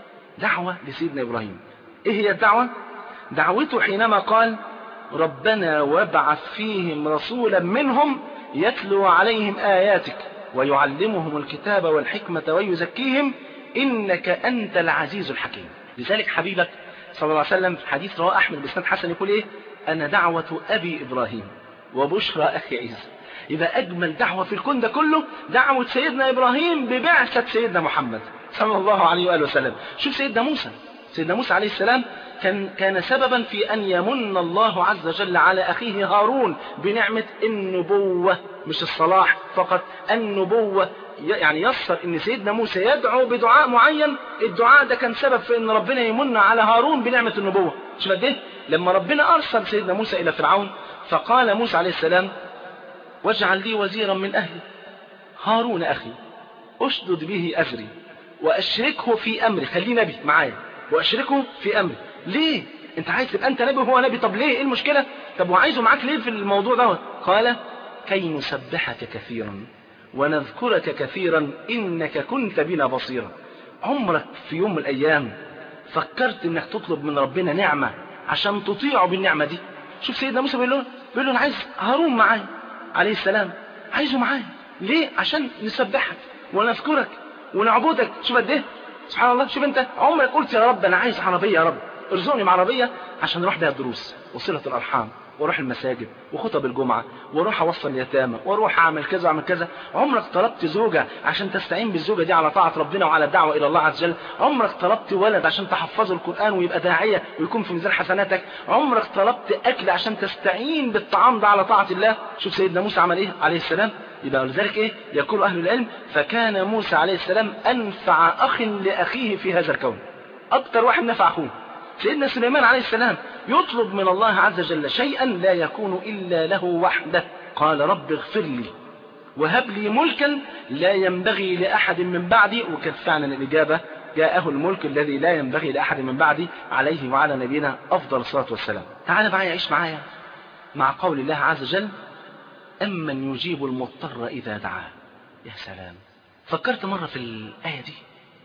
دعوة لسيدنا إبراهيم إيه هي الدعوة دعوته حينما قال ربنا وابعث فيهم رسولا منهم يتلو عليهم آياتك ويعلمهم الكتاب والحكمة ويزكيهم إنك أنت العزيز الحكيم لذلك حبيبك صلى الله عليه وسلم في حديث رواه أحمد بسند حسن يقول إيه أنا دعوة أبي إبراهيم وبشرى أخي عيسى يبقى أجمل دعوة في الكون ده كله دعوة سيدنا إبراهيم ببعثة سيدنا محمد صلى الله عليه وآله وسلم شوف سيدنا موسى سيدنا موسى عليه السلام كان, كان سببا في أن يمن الله عز وجل على أخيه هارون بنعمة النبوة مش الصلاح فقط النبوة يعني يسر ان سيدنا موسى يدعو بدعاء معين الدعاء ده كان سبب في ان ربنا يمن على هارون بنعمة النبوة شوف قد ايه لما ربنا ارسل سيدنا موسى الى فرعون فقال موسى عليه السلام واجعل لي وزيرا من اهلي هارون اخي اشدد به ازري واشركه في امري خليه نبي معايا واشركه في امري ليه انت عايز تبقى انت نبي وهو نبي طب ليه ايه المشكلة طب وعايزه معاك ليه في الموضوع دوت قال كي نسبحك كثيرا ونذكرك كثيرا إنك كنت بنا بصيرا عمرك في يوم من الأيام فكرت إنك تطلب من ربنا نعمة عشان تطيعه بالنعمة دي شوف سيدنا موسى بيقول له بيقول له أنا عايز هارون معايا عليه السلام عايزه معايا ليه عشان نسبحك ونذكرك ونعبدك شوف قد ايه سبحان الله شوف انت عمرك قلت يا رب انا عايز عربيه يا رب ارزقني بعربيه عشان اروح بيها الدروس وصله الارحام واروح المساجد وخطب الجمعة واروح اوصل اليتامى واروح اعمل كذا واعمل كذا عمرك طلبت زوجة عشان تستعين بالزوجة دي على طاعة ربنا وعلى الدعوة الى الله عز وجل عمرك طلبت ولد عشان تحفظه القرآن ويبقى داعية ويكون في ميزان حسناتك عمرك طلبت اكل عشان تستعين بالطعام ده على طاعة الله شوف سيدنا موسى عمل ايه عليه السلام يبقى لذلك ايه يقول اهل العلم فكان موسى عليه السلام انفع اخ لاخيه في هذا الكون اكتر واحد نفع اخوه سيدنا سليمان عليه السلام يطلب من الله عز وجل شيئا لا يكون إلا له وحده قال رب اغفر لي وهب لي ملكا لا ينبغي لأحد من بعدي وكانت فعلا الإجابة جاءه الملك الذي لا ينبغي لأحد من بعدي عليه وعلى نبينا أفضل الصلاة والسلام تعال معايا عيش معايا مع قول الله عز وجل أمن يجيب المضطر إذا دعاه يا سلام فكرت مرة في الآية دي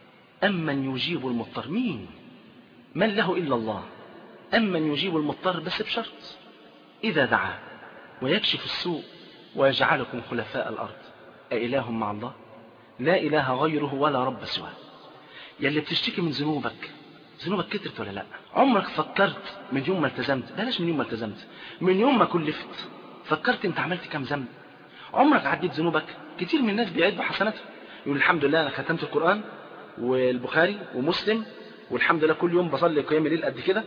أمن يجيب المضطر مين من له إلا الله أمن يجيب المضطر بس بشرط إذا دعا ويكشف السوء ويجعلكم خلفاء الأرض أإله مع الله لا إله غيره ولا رب سواه يلي بتشتكي من ذنوبك ذنوبك كترت ولا لا عمرك فكرت من يوم ما التزمت بلاش من يوم ما التزمت من يوم ما كلفت فكرت انت عملت كام ذنب عمرك عديت ذنوبك كتير من الناس بيعدوا حسناتهم يقول الحمد لله انا ختمت القرآن والبخاري ومسلم والحمد لله كل يوم بصلي قيام الليل قد كده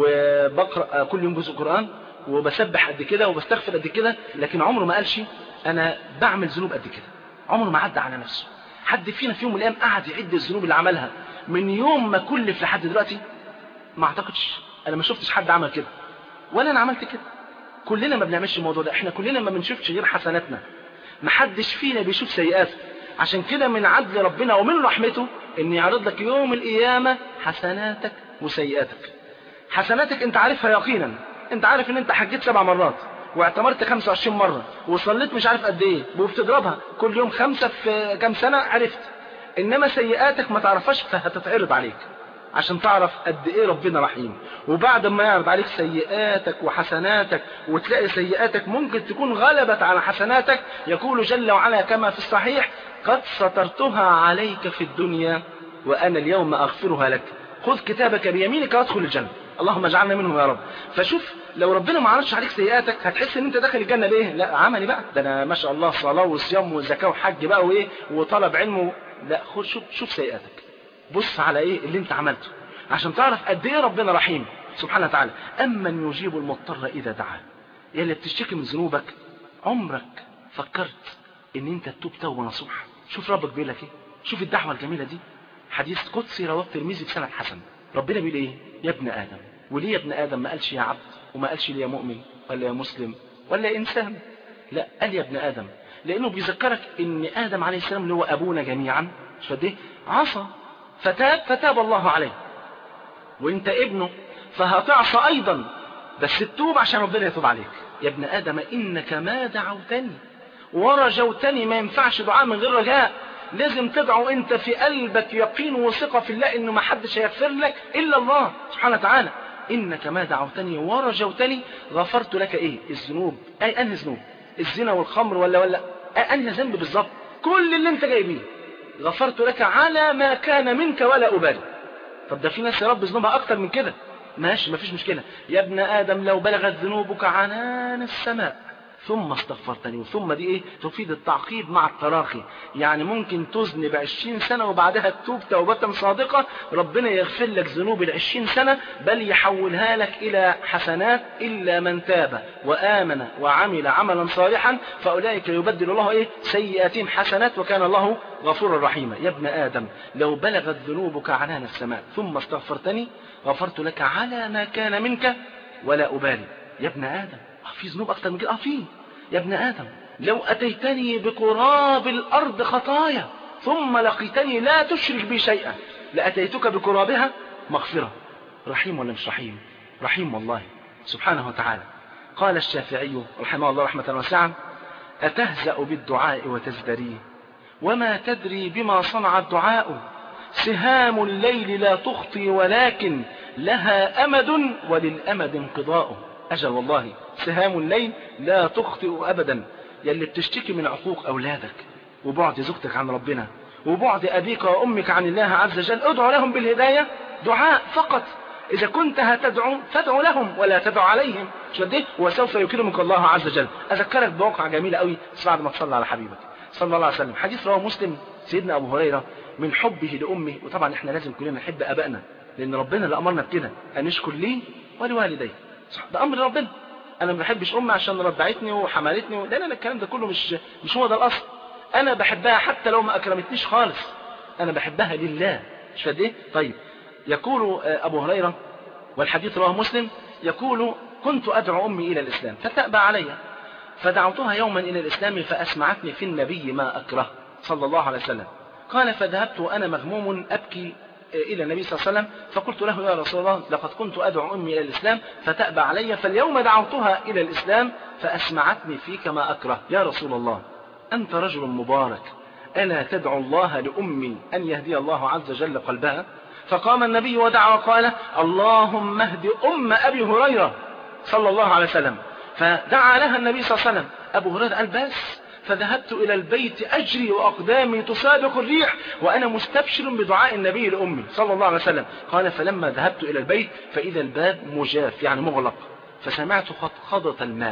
وبقرا كل يوم جزء قران وبسبح قد كده وبستغفر قد كده لكن عمره ما قالش انا بعمل ذنوب قد كده عمره ما عدى على نفسه حد فينا في يوم من الايام قعد يعد الذنوب اللي عملها من يوم ما كلف لحد دلوقتي ما اعتقدش انا ما شفتش حد عمل كده ولا انا عملت كده كلنا ما بنعملش الموضوع ده احنا كلنا ما بنشوفش غير حسناتنا ما حدش فينا بيشوف سيئاته عشان كده من عدل ربنا ومن رحمته ان يعرض لك يوم القيامة حسناتك وسيئاتك حسناتك انت عارفها يقينا انت عارف ان انت حجيت سبع مرات واعتمرت 25 مرة وصليت مش عارف قد ايه وبتضربها كل يوم خمسة في كام سنة عرفت انما سيئاتك ما تعرفهاش فهتتعرض عليك عشان تعرف قد ايه ربنا رحيم وبعد ما يعرض عليك سيئاتك وحسناتك وتلاقي سيئاتك ممكن تكون غلبت على حسناتك يقول جل وعلا كما في الصحيح قد سترتها عليك في الدنيا وانا اليوم اغفرها لك خذ كتابك بيمينك وادخل الجنة اللهم اجعلنا منهم يا رب فشوف لو ربنا ما عرضش عليك سيئاتك هتحس ان انت داخل الجنة ليه لا عملي بقى ده انا ما شاء الله صلاة وصيام وزكاة وحج بقى وايه وطلب علم لا خد شوف شوف سيئاتك بص على ايه اللي انت عملته عشان تعرف قد ايه ربنا رحيم سبحانه وتعالى امن يجيب المضطر اذا دعاه يا اللي بتشتكي من ذنوبك عمرك فكرت ان انت تتوب توبه نصوح شوف ربك بيقول لك ايه شوف الدعوه الجميله دي حديث قدسي رواه الترمذي بسند حسن ربنا بيقول ايه يا ابن ادم وليه يا ابن ادم ما قالش يا عبد وما قالش لي يا مؤمن ولا يا مسلم ولا يا انسان لا قال يا ابن ادم لانه بيذكرك ان ادم عليه السلام اللي هو ابونا جميعا مش قد ايه عصى فتاب فتاب الله عليه وانت ابنه فهتعصى ايضا بس تتوب عشان ربنا يتوب عليك يا ابن ادم انك ما دعوتني ورجوتني ما ينفعش دعاء من غير رجاء لازم تدعو انت في قلبك يقين وثقة في الله انه ما حدش هيغفر لك الا الله سبحانه وتعالى انك ما دعوتني ورجوتني غفرت لك ايه الذنوب اي انهي ذنوب الزنا والخمر ولا ولا انهي ذنب بالظبط كل اللي انت جاي بيه غفرت لك على ما كان منك ولا أبالي طب ده في ناس يا رب ذنوبها أكتر من كده ماشي مفيش مشكلة يا ابن آدم لو بلغت ذنوبك عنان السماء ثم استغفرتني وثم دي ايه تفيد التعقيب مع التراخي يعني ممكن تذنب عشرين سنة وبعدها تتوب توبة صادقة ربنا يغفر لك ذنوب العشرين سنة بل يحولها لك إلى حسنات إلا من تاب وآمن وعمل عملا صالحا فأولئك يبدل الله ايه سيئاتهم حسنات وكان الله غفورا رحيما يا ابن آدم لو بلغت ذنوبك عنان السماء ثم استغفرتني غفرت لك على ما كان منك ولا أبالي يا ابن آدم في ذنوب أكتر من كده اه في يا ابن آدم لو أتيتني بقراب الأرض خطايا ثم لقيتني لا تشرك بي شيئا لأتيتك بقرابها مغفرة رحيم ولا مش رحيم رحيم والله سبحانه وتعالى قال الشافعي رحمه الله رحمة واسعة أتهزأ بالدعاء وتزدريه وما تدري بما صنع الدعاء سهام الليل لا تخطي ولكن لها أمد وللأمد انقضاء أجل والله سهام الليل لا تخطئ أبدا يلي بتشتكي من عقوق أولادك وبعد زوجتك عن ربنا وبعد أبيك وأمك عن الله عز وجل ادعو لهم بالهداية دعاء فقط إذا كنت هتدعو فادعو لهم ولا تدعو عليهم شو قد ايه وسوف يكرمك الله عز وجل أذكرك بواقعة جميلة قوي بعد ما تصلى على حبيبك صلى الله عليه وسلم حديث رواه مسلم سيدنا أبو هريرة من حبه لأمه وطبعا احنا لازم كلنا نحب أبائنا لأن ربنا اللي أمرنا بكده أن نشكر ليه ولوالديه ده أمر ربنا أنا ما بحبش أمي عشان رضعتني وحملتني لا لا لا الكلام ده كله مش مش هو ده الأصل أنا بحبها حتى لو ما أكرمتنيش خالص أنا بحبها لله مش فاهم إيه طيب يقول أبو هريرة والحديث رواه مسلم يقول كنت أدعو أمي إلى الإسلام فتأبى علي فدعوتها يوما إلى الإسلام فأسمعتني في النبي ما أكره صلى الله عليه وسلم قال فذهبت وأنا مغموم أبكي إلى النبي صلى الله عليه وسلم فقلت له يا رسول الله لقد كنت أدعو أمي إلى الإسلام فتأبى علي فاليوم دعوتها إلى الإسلام فأسمعتني فيك ما أكره يا رسول الله أنت رجل مبارك ألا تدعو الله لأمي أن يهدي الله عز وجل قلبها فقام النبي ودعا وقال اللهم اهد أم أبي هريرة صلى الله عليه وسلم فدعا لها النبي صلى الله عليه وسلم أبو هريرة قال بس فذهبت إلى البيت أجري وأقدامي تسابق الريح وأنا مستبشر بدعاء النبي لأمي صلى الله عليه وسلم قال فلما ذهبت إلى البيت فإذا الباب مجاف يعني مغلق فسمعت خضخضة الماء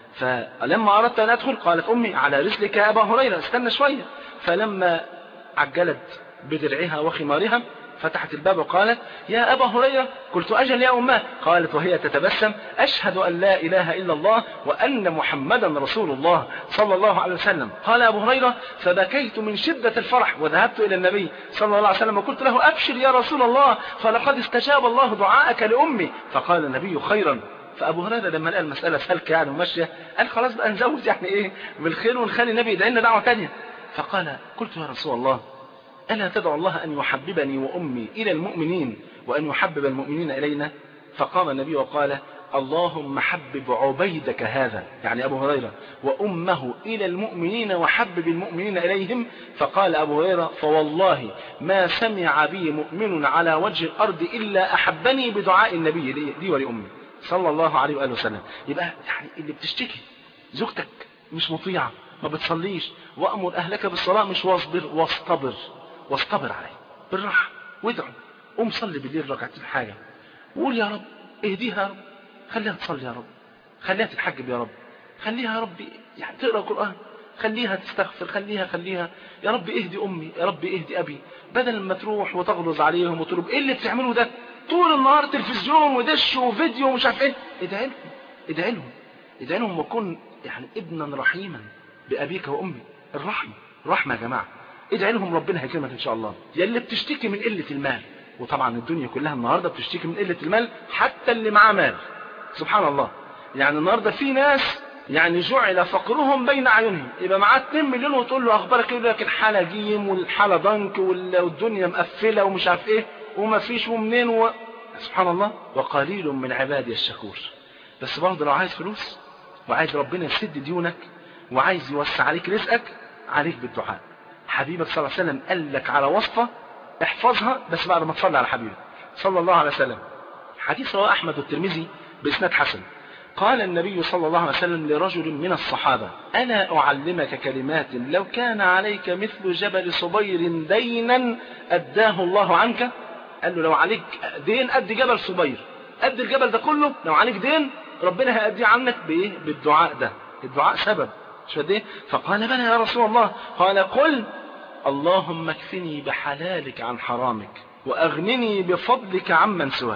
فلما أردت أن أدخل قالت أمي على رسلك يا أبا هريرة استنى شوية فلما عجلت بدرعها وخمارها فتحت الباب وقالت يا أبا هريرة قلت أجل يا أمه قالت وهي تتبسم أشهد أن لا إله إلا الله وأن محمدا رسول الله صلى الله عليه وسلم قال أبو هريرة فبكيت من شدة الفرح وذهبت إلى النبي صلى الله عليه وسلم وقلت له أبشر يا رسول الله فلقد استجاب الله دعاءك لأمي فقال النبي خيرا فأبو هريرة لما لقى المسألة سالكة يعني وماشية قال خلاص بقى نزود يعني إيه بالخير ونخلي النبي يدعي لنا دعوة تانية فقال قلت يا رسول الله ألا تدعو الله أن يحببني وأمي إلى المؤمنين وأن يحبب المؤمنين إلينا فقام النبي وقال اللهم حبب عبيدك هذا يعني أبو هريرة وأمه إلى المؤمنين وحبب المؤمنين إليهم فقال أبو هريرة فوالله ما سمع بي مؤمن على وجه الأرض إلا أحبني بدعاء النبي لي, لي ولأمي صلى الله عليه وآله وسلم يبقى يعني اللي بتشتكي زوجتك مش مطيعة ما بتصليش وأمر أهلك بالصلاة مش واصبر واصطبر واصطبر عليه بالراحة وادعو قوم صلي بالليل ركعتين حاجة وقول يا رب اهديها يا رب خليها تصلي يا رب خليها تتحجب يا رب خليها يا رب يعني تقرا قرآن خليها تستغفر خليها خليها يا رب اهدي امي يا رب اهدي ابي بدل ما تروح وتغلظ عليهم وتقول ايه اللي بتعمله ده طول النهار تلفزيون ودش وفيديو ومش عارف ايه ادعي لهم ادعي لهم ادعي لهم وكن يعني ابنا رحيما بابيك وامي الرحمه رحمه يا جماعه ادعي لهم ربنا هيكرمك ان شاء الله يا اللي بتشتكي من قله المال وطبعا الدنيا كلها النهارده بتشتكي من قله المال حتى اللي معاه مال سبحان الله يعني النهارده في ناس يعني جعل فقرهم بين اعينهم يبقى معاه 2 مليون وتقول له اخبارك ايه يقول لك الحاله جيم والحاله ضنك والدنيا مقفله ومش عارف ايه وما فيش ومنين و... سبحان الله وقليل من عبادي الشكور بس برضه لو عايز فلوس وعايز ربنا يسد ديونك وعايز يوسع عليك رزقك عليك بالدعاء حبيبك صلى الله عليه وسلم قال لك على وصفة احفظها بس بعد ما تصلي على حبيبك صلى الله عليه وسلم حديث رواه أحمد والترمذي بإسناد حسن قال النبي صلى الله عليه وسلم لرجل من الصحابة أنا أعلمك كلمات لو كان عليك مثل جبل صبير دينا أداه الله عنك قال له لو عليك دين قد جبل صبير قد الجبل ده كله لو عليك دين ربنا هيأديه عنك بإيه بالدعاء ده الدعاء سبب مش قد ايه فقال بلى يا رسول الله قال قل اللهم اكفني بحلالك عن حرامك واغنني بفضلك عمن سواك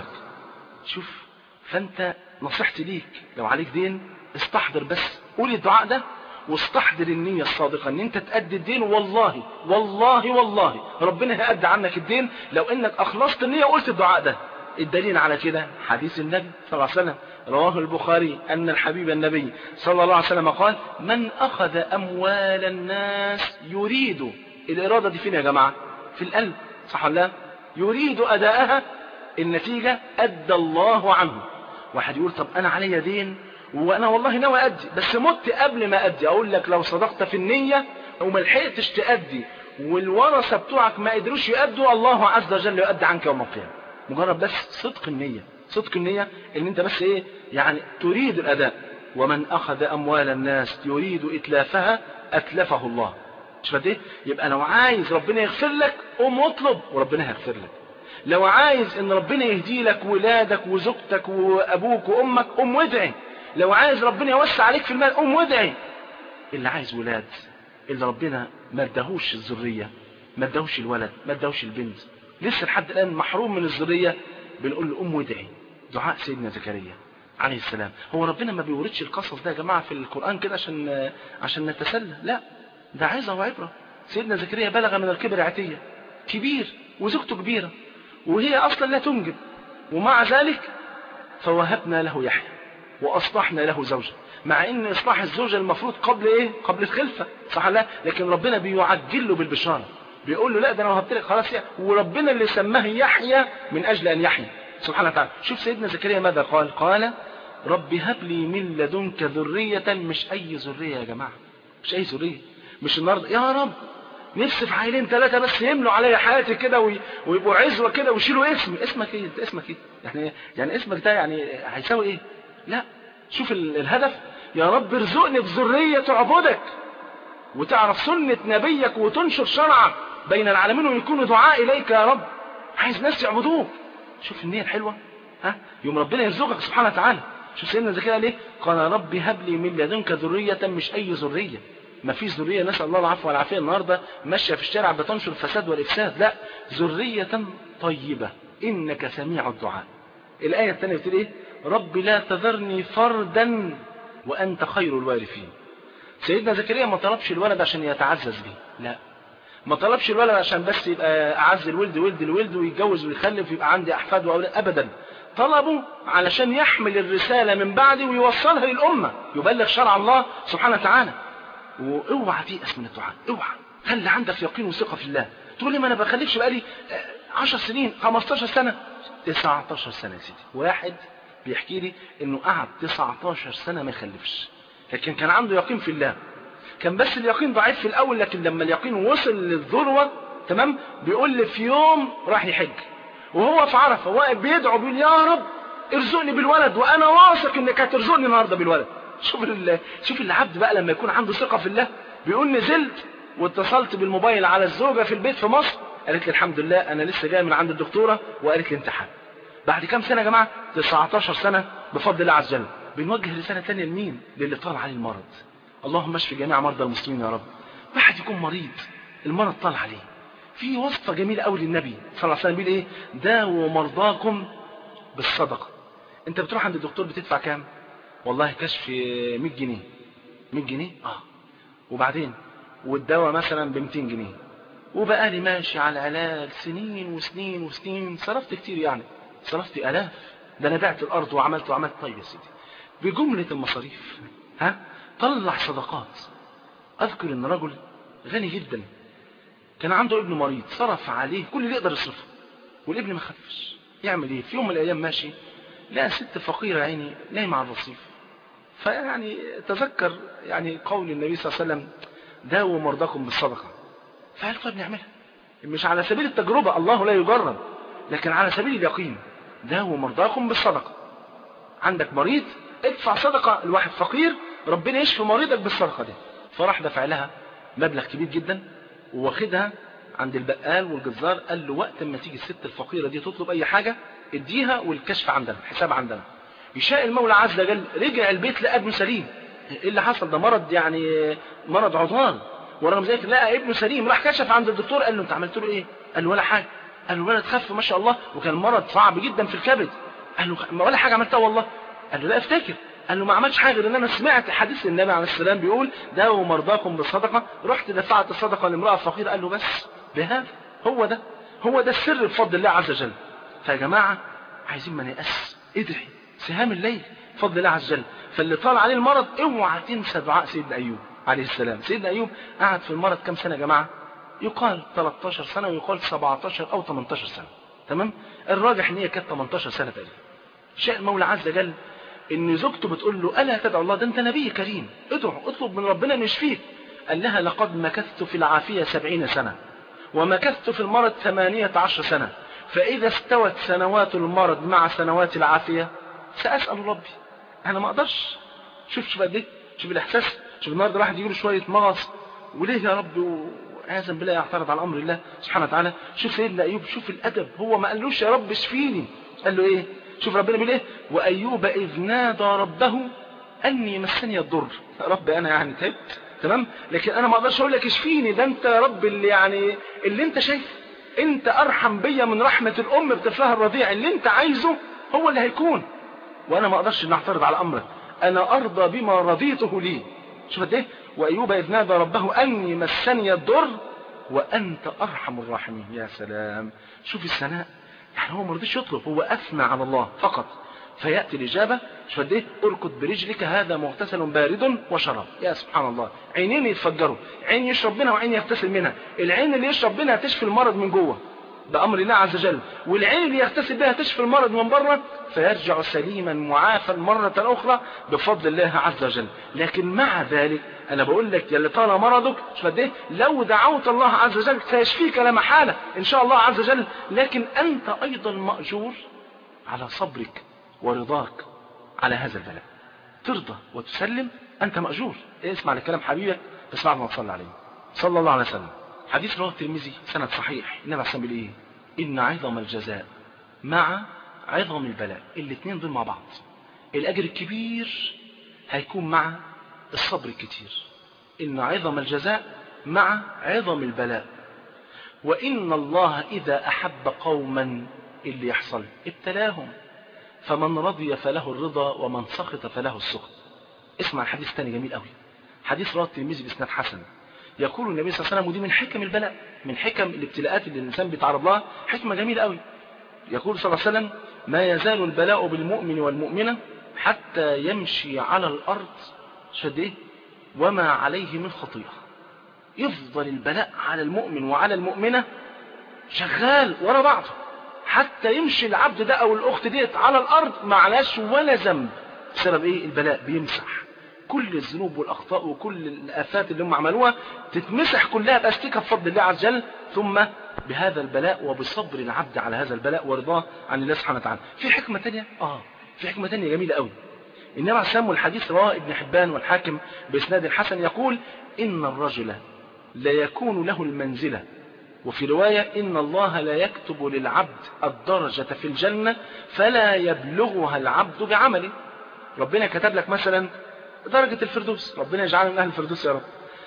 شوف فانت نصيحتي ليك لو عليك دين استحضر بس قول الدعاء ده واستحضر النية الصادقة ان انت تأدي الدين والله والله والله ربنا هيأدي عنك الدين لو انك اخلصت النية وقلت الدعاء ده الدليل على كده حديث النبي صلى الله عليه وسلم رواه البخاري أن الحبيب النبي صلى الله عليه وسلم قال من أخذ أموال الناس يريد الإرادة دي فين يا جماعة في القلب صح ولا يريد أداءها النتيجة أدى الله عنه واحد يقول طب أنا علي دين وأنا والله ناوي أدي بس مت قبل ما أدي أقول لك لو صدقت في النية وما لحقتش تأدي والورثة بتوعك ما قدروش يأدوا الله عز وجل يؤدي عنك يوم القيامة مجرد بس صدق النية صدق النية ان انت بس ايه يعني تريد الاداء ومن اخذ اموال الناس يريد اتلافها اتلفه الله مش فاهم ايه يبقى لو عايز ربنا يغفر لك قوم واطلب وربنا هيغفر لك لو عايز ان ربنا يهدي لك ولادك وزوجتك وابوك وامك قوم وادعي لو عايز ربنا يوسع عليك في المال قوم وادعي اللي عايز ولاد اللي ربنا ما اداهوش الذريه ما اداهوش الولد ما اداهوش البنت لسه لحد الان محروم من الذريه بنقول له قوم وادعي دعاء سيدنا زكريا عليه السلام هو ربنا ما بيوردش القصص ده يا جماعه في القران كده عشان عشان نتسلى لا ده عظه وعبره سيدنا زكريا بلغ من الكبر عتيه كبير وزوجته كبيره وهي اصلا لا تنجب ومع ذلك فوهبنا له يحيى واصلحنا له زوجه مع ان اصلاح الزوجه المفروض قبل ايه قبل الخلفه صح لا لكن ربنا بيعجل له بالبشاره بيقول له لا ده انا وهبت لك خلاص يعني وربنا اللي سماه يحيى من اجل ان يحيى سبحانه وتعالى شوف سيدنا زكريا ماذا قال قال رب هب لي من لدنك ذرية مش أي ذرية يا جماعة مش أي ذرية مش النهاردة يا رب نفسي في عيلين ثلاثة بس يملوا عليا حياتي كده ويبقوا عزوة كده ويشيلوا اسمي اسمك ايه انت اسمك ايه يعني يعني اسمك ده يعني هيساوي ايه لا شوف الهدف يا رب ارزقني بذرية تعبدك وتعرف سنة نبيك وتنشر شرعك بين العالمين ويكونوا دعاء إليك يا رب عايز ناس يعبدوك شوف النية الحلوة ها يوم ربنا يرزقك سبحانه وتعالى شوف سيدنا زكريا ليه قال رب هب لي من لدنك ذرية مش أي ذرية ما فيش ذرية نسأل الله العفو والعافية النهاردة ماشية في الشارع بتنشر الفساد والإفساد لا ذرية طيبة إنك سميع الدعاء الآية الثانية بتقول إيه رب لا تذرني فردا وأنت خير الوارثين سيدنا زكريا ما طلبش الولد عشان يتعزز بيه لا ما طلبش الولد عشان بس يبقى أعز الولد ولد الولد ويتجوز ويخلف ويبقى عندي أحفاد وأولاد أبدا طلبوا علشان يحمل الرسالة من بعدي ويوصلها للأمة يبلغ شرع الله سبحانه وتعالى واوعى تيأس من الدعاء اوعى خلي عندك يقين وثقة في الله تقول لي ما انا بخلفش بقالي 10 سنين 15 سنة 19 سنة يا سيدي واحد بيحكي لي انه قعد 19 سنة ما يخلفش لكن كان عنده يقين في الله كان بس اليقين ضعيف في الاول لكن لما اليقين وصل للذروة تمام بيقول لي في يوم راح يحج وهو في عرفة واقف بيدعو بيقول يا رب ارزقني بالولد وانا واثق انك هترزقني النهارده بالولد شوف ال... شوف العبد بقى لما يكون عنده ثقة في الله بيقول نزلت واتصلت بالموبايل على الزوجة في البيت في مصر قالت لي الحمد لله انا لسه جاي من عند الدكتورة وقالت لي امتحان بعد كام سنة يا جماعة 19 سنة بفضل الله عز وجل بنوجه رسالة تانية لمين للي طال عليه المرض اللهم اشف جميع مرضى المسلمين يا رب واحد يكون مريض المرض طال عليه في وصفة جميلة قوي للنبي صلى الله عليه وسلم بيقول ايه داووا مرضاكم بالصدقة انت بتروح عند الدكتور بتدفع كام والله كشف 100 جنيه 100 جنيه اه وبعدين والدواء مثلا ب 200 جنيه وبقى لي ماشي على العلاج سنين وسنين وسنين صرفت كتير يعني صرفت الاف ده انا بعت الارض وعملت وعملت طيب يا سيدي بجملة المصاريف ها طلع صدقات اذكر ان رجل غني جدا كان عنده ابن مريض صرف عليه كل اللي يقدر يصرفه والابن ما خفش يعمل ايه في يوم من الايام ماشي لقى ست فقيرة عيني نايمة على الرصيف فيعني تذكر يعني قول النبي صلى الله عليه وسلم داووا مرضاكم بالصدقة فقال طيب نعملها مش على سبيل التجربة الله لا يجرب لكن على سبيل اليقين داووا مرضاكم بالصدقة عندك مريض ادفع صدقة الواحد فقير ربنا يشفي مريضك بالصدقة دي فراح دفع لها مبلغ كبير جدا واخدها عند البقال والجزار قال له وقت ما تيجي الست الفقيرة دي تطلب اي حاجة اديها والكشف عندنا الحساب عندنا يشاء المولى عز وجل رجع البيت لقى ابنه سليم ايه اللي حصل ده مرض يعني مرض عضال ورغم ذلك لقى ابنه سليم راح كشف عند الدكتور قال له انت عملت له ايه قال له ولا حاجه قال له الولد خف ما شاء الله وكان مرض صعب جدا في الكبد قال له ولا حاجه عملتها والله قال له لا افتكر قال له ما عملش حاجه غير ان انا سمعت حديث النبي عليه السلام بيقول داووا مرضاكم بالصدقه رحت دفعت الصدقه لامراه فقيره قال له بس بهذا هو ده هو ده السر بفضل الله عز وجل فيا جماعه عايزين ما نيأس ادعي سهام الليل بفضل الله عز وجل فاللي طال عليه المرض اوعى تنسى دعاء سيدنا ايوب عليه السلام سيدنا ايوب قعد في المرض كام سنه يا جماعه يقال 13 سنه ويقال 17 او 18 سنه تمام الراجح ان هي كانت 18 سنه تقريبا شاء المولى عز وجل ان زوجته بتقول له الا تدعو الله ده انت نبي كريم ادعو اطلب من ربنا ان يشفيك قال لها لقد مكثت في العافيه سبعين سنه ومكثت في المرض ثمانية عشر سنة فإذا استوت سنوات المرض مع سنوات العافية سأسأل ربي أنا ما أقدرش شوف شوف قد إيه شوف الإحساس شوف النهارده واحد يجيله شوية مغص وليه يا رب وعياذا بالله يعترض على أمر الله سبحانه وتعالى شوف سيدنا أيوب شوف الأدب هو ما قالوش يا رب اشفيني قال له إيه شوف ربنا بيقول إيه وأيوب إذ نادى ربه أني مسني الضر يا رب أنا يعني تعبت تمام لكن أنا ما أقدرش أقول لك اشفيني ده أنت يا رب اللي يعني اللي أنت شايفه انت ارحم بيا من رحمة الام بطفلها الرضيع اللي انت عايزه هو اللي هيكون وانا ما اقدرش ان اعترض على امرك انا ارضى بما رضيته لي شوف قد ايه وايوب اذ نادى ربه اني مسني الضر وانت ارحم الراحمين يا سلام شوف الثناء يعني هو ما رضيش يطلب هو اثنى على الله فقط فياتي الاجابه شوف قد ايه اركض برجلك هذا مغتسل بارد وشراب يا سبحان الله عينين يتفجروا عين يشرب منها وعين يغتسل منها العين اللي يشرب منها تشفي المرض من جوه بأمر الله عز وجل والعين اللي يغتسل بها تشفي المرض من بره فيرجع سليما معافى مرة أخرى بفضل الله عز وجل لكن مع ذلك أنا بقول لك يا اللي طال مرضك شوف قد إيه لو دعوت الله عز وجل سيشفيك لا محالة إن شاء الله عز وجل لكن أنت أيضا مأجور على صبرك ورضاك على هذا البلاء ترضى وتسلم أنت مأجور اسمع لكلام حبيبك بس بعد ما تصلي عليه صلى الله عليه وسلم حديث رواه الترمذي سند صحيح النبي عليه الصلاه ايه ان عظم الجزاء مع عظم البلاء الاثنين دول مع بعض الاجر الكبير هيكون مع الصبر الكتير إن عظم الجزاء مع عظم البلاء وإن الله إذا أحب قوما اللي يحصل ابتلاهم فمن رضي فله الرضا ومن سخط فله السخط اسمع الحديث تاني جميل قوي حديث رواه الترمذي باسناد حسن يقول النبي صلى الله عليه وسلم ودي من حكم البلاء من حكم الابتلاءات اللي الانسان بيتعرض لها حكمه جميله قوي يقول صلى الله عليه وسلم ما يزال البلاء بالمؤمن والمؤمنه حتى يمشي على الارض شد ايه وما عليه من خطيئه يفضل البلاء على المؤمن وعلى المؤمنه شغال ورا بعضه حتى يمشي العبد ده او الاخت ديت على الارض معلاش ولا ذنب بسبب ايه البلاء بيمسح كل الذنوب والاخطاء وكل الافات اللي هم عملوها تتمسح كلها باستيكه بفضل الله عز وجل ثم بهذا البلاء وبصبر العبد على هذا البلاء ورضاه عن الله سبحانه وتعالى في حكمه ثانيه اه في حكمه ثانيه جميله قوي النبي عليه الصلاه والحديث رواه ابن حبان والحاكم باسناد حسن يقول ان الرجل لا يكون له المنزله وفي رواية إن الله لا يكتب للعبد الدرجة في الجنة فلا يبلغها العبد بعمله ربنا كتب لك مثلا درجة الفردوس ربنا يجعلنا من أهل الفردوس يا رب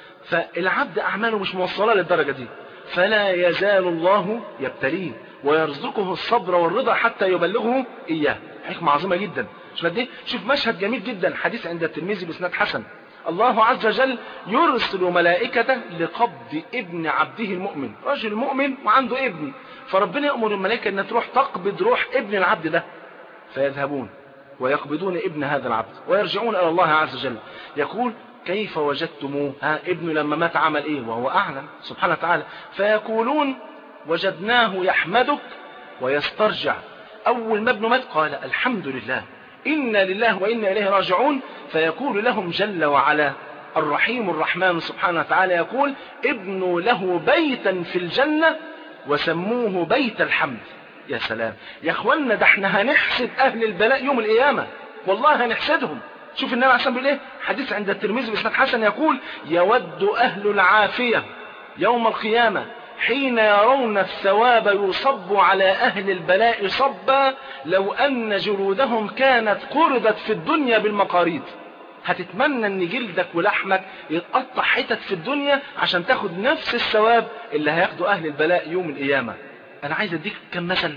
فالعبد أعماله مش موصلة للدرجة دي فلا يزال الله يبتليه ويرزقه الصبر والرضا حتى يبلغه إياه حكمة عظيمة جدا شوف قد ايه شوف مشهد جميل جدا حديث عند الترمذي بإسناد حسن الله عز وجل يرسل ملائكته لقبض ابن عبده المؤمن رجل مؤمن وعنده ابن فربنا يأمر الملائكة أن تروح تقبض روح ابن العبد ده فيذهبون ويقبضون ابن هذا العبد ويرجعون إلى الله عز وجل يقول كيف وجدتموه ها ابنه لما مات عمل ايه وهو أعلم سبحانه وتعالى فيقولون وجدناه يحمدك ويسترجع أول ما ابنه مات قال الحمد لله إنا لله وإنا إليه راجعون فيقول لهم جل وعلا الرحيم الرحمن سبحانه وتعالى يقول ابنوا له بيتا في الجنة وسموه بيت الحمد يا سلام يا اخوانا ده احنا هنحسد اهل البلاء يوم القيامة والله هنحسدهم شوف النبي عليه الصلاه والسلام ايه حديث عند الترمذي باسناد حسن يقول يود اهل العافيه يوم القيامه حين يرون الثواب يصب على أهل البلاء صبا لو أن جلودهم كانت قردت في الدنيا بالمقاريض هتتمنى ان جلدك ولحمك يتقطع حتت في الدنيا عشان تاخد نفس الثواب اللي هياخده اهل البلاء يوم القيامة انا عايز اديك كم مثل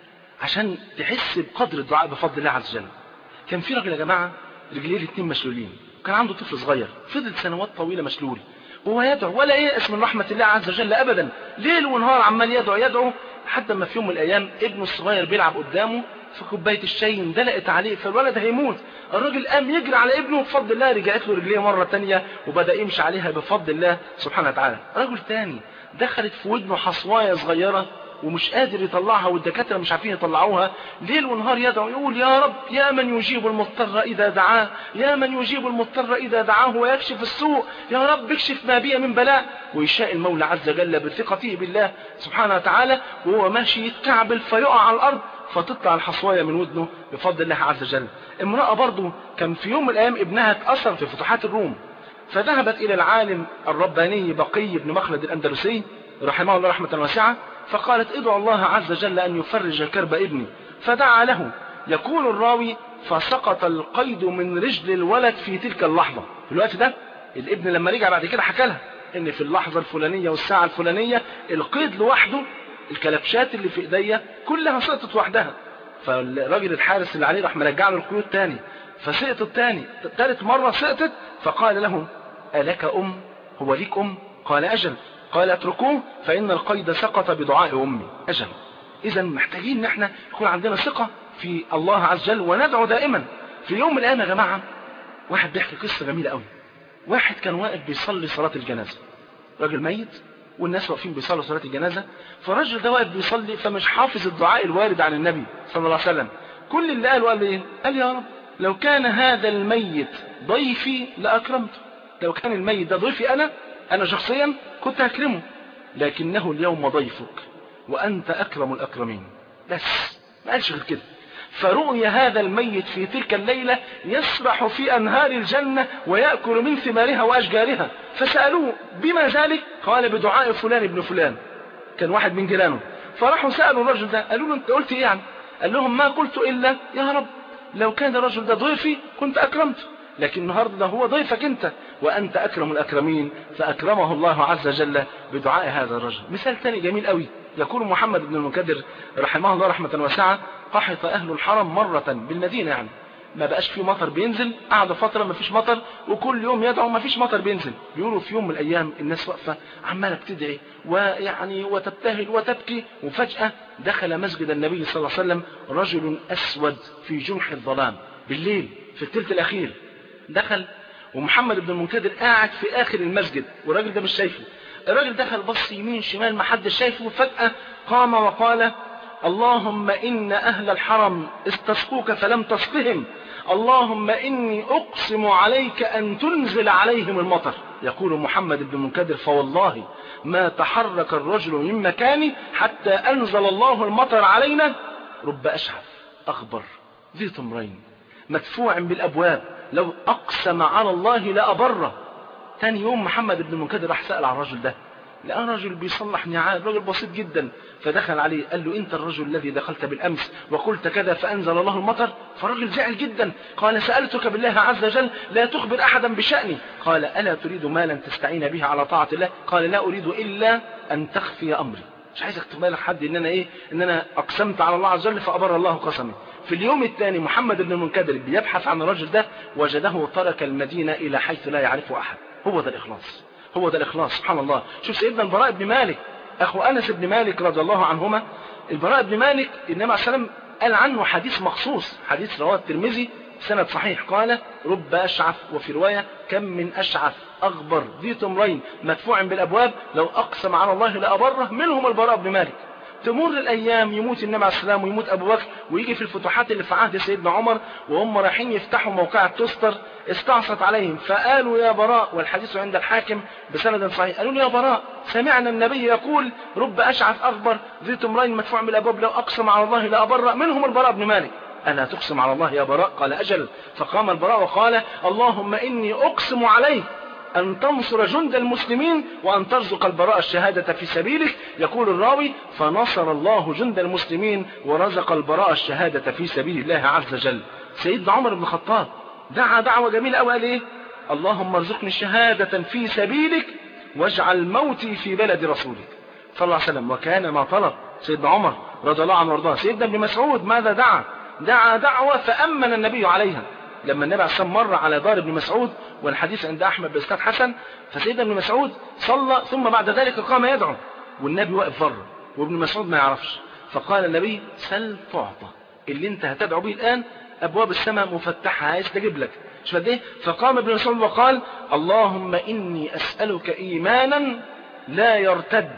عشان تحس بقدر الدعاء بفضل الله عز وجل كان في راجل يا جماعة رجليه الاتنين مشلولين وكان عنده طفل صغير فضل سنوات طويلة مشلول وهو يدعو ولا يأس من رحمة الله عز وجل أبدا ليل ونهار عمال يدعو يدعو حتى ما في يوم من الأيام ابنه الصغير بيلعب قدامه في كوباية الشاي اندلقت عليه فالولد هيموت الراجل قام يجري على ابنه بفضل الله رجعت له رجليه مرة تانية وبدأ يمشي عليها بفضل الله سبحانه وتعالى رجل تاني دخلت في ودنه حصواية صغيرة ومش قادر يطلعها والدكاترة مش عارفين يطلعوها ليل ونهار يدعو يقول يا رب يا من يجيب المضطر إذا دعاه يا من يجيب المضطر إذا دعاه ويكشف السوء يا رب اكشف ما بي من بلاء ويشاء المولى عز وجل بثقته بالله سبحانه وتعالى وهو ماشي يتكعبل فيقع على الأرض فتطلع الحصواية من ودنه بفضل الله عز وجل امرأة برضو كان في يوم من الأيام ابنها اتأثر في فتوحات الروم فذهبت إلى العالم الرباني بقي بن مخلد الأندلسي رحمه الله رحمة واسعة فقالت ادعو الله عز وجل أن يفرج كرب ابني فدعا له يقول الراوي فسقط القيد من رجل الولد في تلك اللحظة في الوقت ده الابن لما رجع بعد كده حكى لها ان في اللحظة الفلانية والساعة الفلانية القيد لوحده الكلبشات اللي في ايديا كلها سقطت وحدها فالراجل الحارس اللي عليه راح مرجع له القيود تاني فسقطت تاني تالت مرة سقطت فقال له ألك أم هو ليك أم قال أجل قال اتركوه فإن القيد سقط بدعاء أمي أجل إذا محتاجين ان احنا يكون عندنا ثقة في الله عز وجل وندعو دائما في يوم من الأيام يا جماعة واحد بيحكي قصة جميلة قوي واحد كان واقف بيصلي صلاة الجنازة راجل ميت والناس واقفين بيصلوا صلاة الجنازة فالراجل ده واقف بيصلي فمش حافظ الدعاء الوارد عن النبي صلى الله عليه وسلم كل اللي قاله قال ايه قال يا رب لو كان هذا الميت ضيفي لأكرمته لو كان الميت ده ضيفي أنا أنا شخصيا كنت أكرمه لكنه اليوم ضيفك وأنت أكرم الأكرمين بس ما قالش غير كده فرؤي هذا الميت في تلك الليلة يسبح في أنهار الجنة ويأكل من ثمارها وأشجارها فسألوه بما ذلك قال بدعاء فلان ابن فلان كان واحد من جيرانه فراحوا سألوا الرجل ده قالوا له أنت قلت إيه يعني قال لهم ما قلت إلا يا رب لو كان الرجل ده ضيفي كنت أكرمته لكن النهارده ده هو ضيفك انت وانت اكرم الاكرمين فاكرمه الله عز وجل بدعاء هذا الرجل مثال ثاني جميل قوي يقول محمد بن المنكدر رحمه الله رحمة واسعة قحط اهل الحرم مرة بالمدينة يعني ما بقاش في مطر بينزل قعدوا فترة ما فيش مطر وكل يوم يدعو ما فيش مطر بينزل بيقولوا في يوم من الأيام الناس واقفة عمالة بتدعي ويعني وتبتهل وتبكي وفجأة دخل مسجد النبي صلى الله عليه وسلم رجل أسود في جنح الظلام بالليل في الثلث الأخير دخل ومحمد بن المنكدر قاعد في آخر المسجد والراجل ده مش شايفه الراجل دخل بص يمين شمال ما حدش شايفه وفجأة قام وقال اللهم إن أهل الحرم استسقوك فلم تسقهم اللهم إني أقسم عليك أن تنزل عليهم المطر يقول محمد بن منكدر فوالله ما تحرك الرجل من مكانه حتى أنزل الله المطر علينا رب أشعث أخبر ذي تمرين مدفوع بالأبواب لو أقسم على الله لأبره تاني يوم محمد بن منكدر راح سأل على الرجل ده لقى رجل بيصلح نعال رجل بسيط جدا فدخل عليه قال له انت الرجل الذي دخلت بالامس وقلت كذا فانزل الله المطر فالرجل زعل جدا قال سالتك بالله عز وجل لا تخبر احدا بشاني قال الا تريد مالا تستعين به على طاعه الله قال لا اريد الا ان تخفي امري مش عايزك تبالغ حد ان انا ايه ان انا اقسمت على الله عز وجل فابر الله قسمي في اليوم الثاني محمد بن المنكدر بيبحث عن الرجل ده وجده ترك المدينه الى حيث لا يعرفه احد هو ده الاخلاص هو ده الإخلاص سبحان الله شوف سيدنا البراء بن مالك أخو أنس بن مالك رضي الله عنهما البراء بن مالك النبي عليه السلام قال عنه حديث مخصوص حديث رواه الترمذي سند صحيح قال رب أشعث وفي رواية كم من أشعث أغبر ذي تمرين مدفوع بالأبواب لو أقسم على الله لأبره منهم البراء بن مالك تمر الأيام يموت النبي عليه السلام ويموت أبو بكر ويجي في الفتوحات اللي في عهد سيدنا عمر وهم رايحين يفتحوا موقع تستر استعصت عليهم فقالوا يا براء والحديث عند الحاكم بسند صحيح قالوا له يا براء سمعنا النبي يقول رب أشعث أخبر ذي تمرين مدفوع بالأبواب لو أقسم على الله لأبر منهم البراء بن مالك ألا تقسم على الله يا براء قال أجل فقام البراء وقال اللهم إني أقسم عليك أن تنصر جند المسلمين وأن ترزق البراء الشهادة في سبيلك يقول الراوي فنصر الله جند المسلمين ورزق البراء الشهادة في سبيل الله عز وجل سيدنا عمر بن الخطاب دعا دعوة جميلة أوي قال إيه اللهم ارزقني شهادة في سبيلك واجعل موتي في بلد رسولك صلى الله عليه وسلم وكان ما طلب سيدنا عمر رضي الله عنه وارضاه سيدنا ابن مسعود ماذا دعا دعا دعوة فأمن النبي عليها لما النبي عليه الصلاة مر على دار ابن مسعود والحديث عند أحمد بإسناد حسن فسيدنا ابن مسعود صلى ثم بعد ذلك قام يدعو والنبي واقف بره وابن مسعود ما يعرفش فقال النبي سل تعطى اللي انت هتدعو به الآن أبواب السماء مفتحة عايز تجيب لك مش ايه فقام ابن مسعود وقال اللهم إني أسألك إيمانا لا يرتد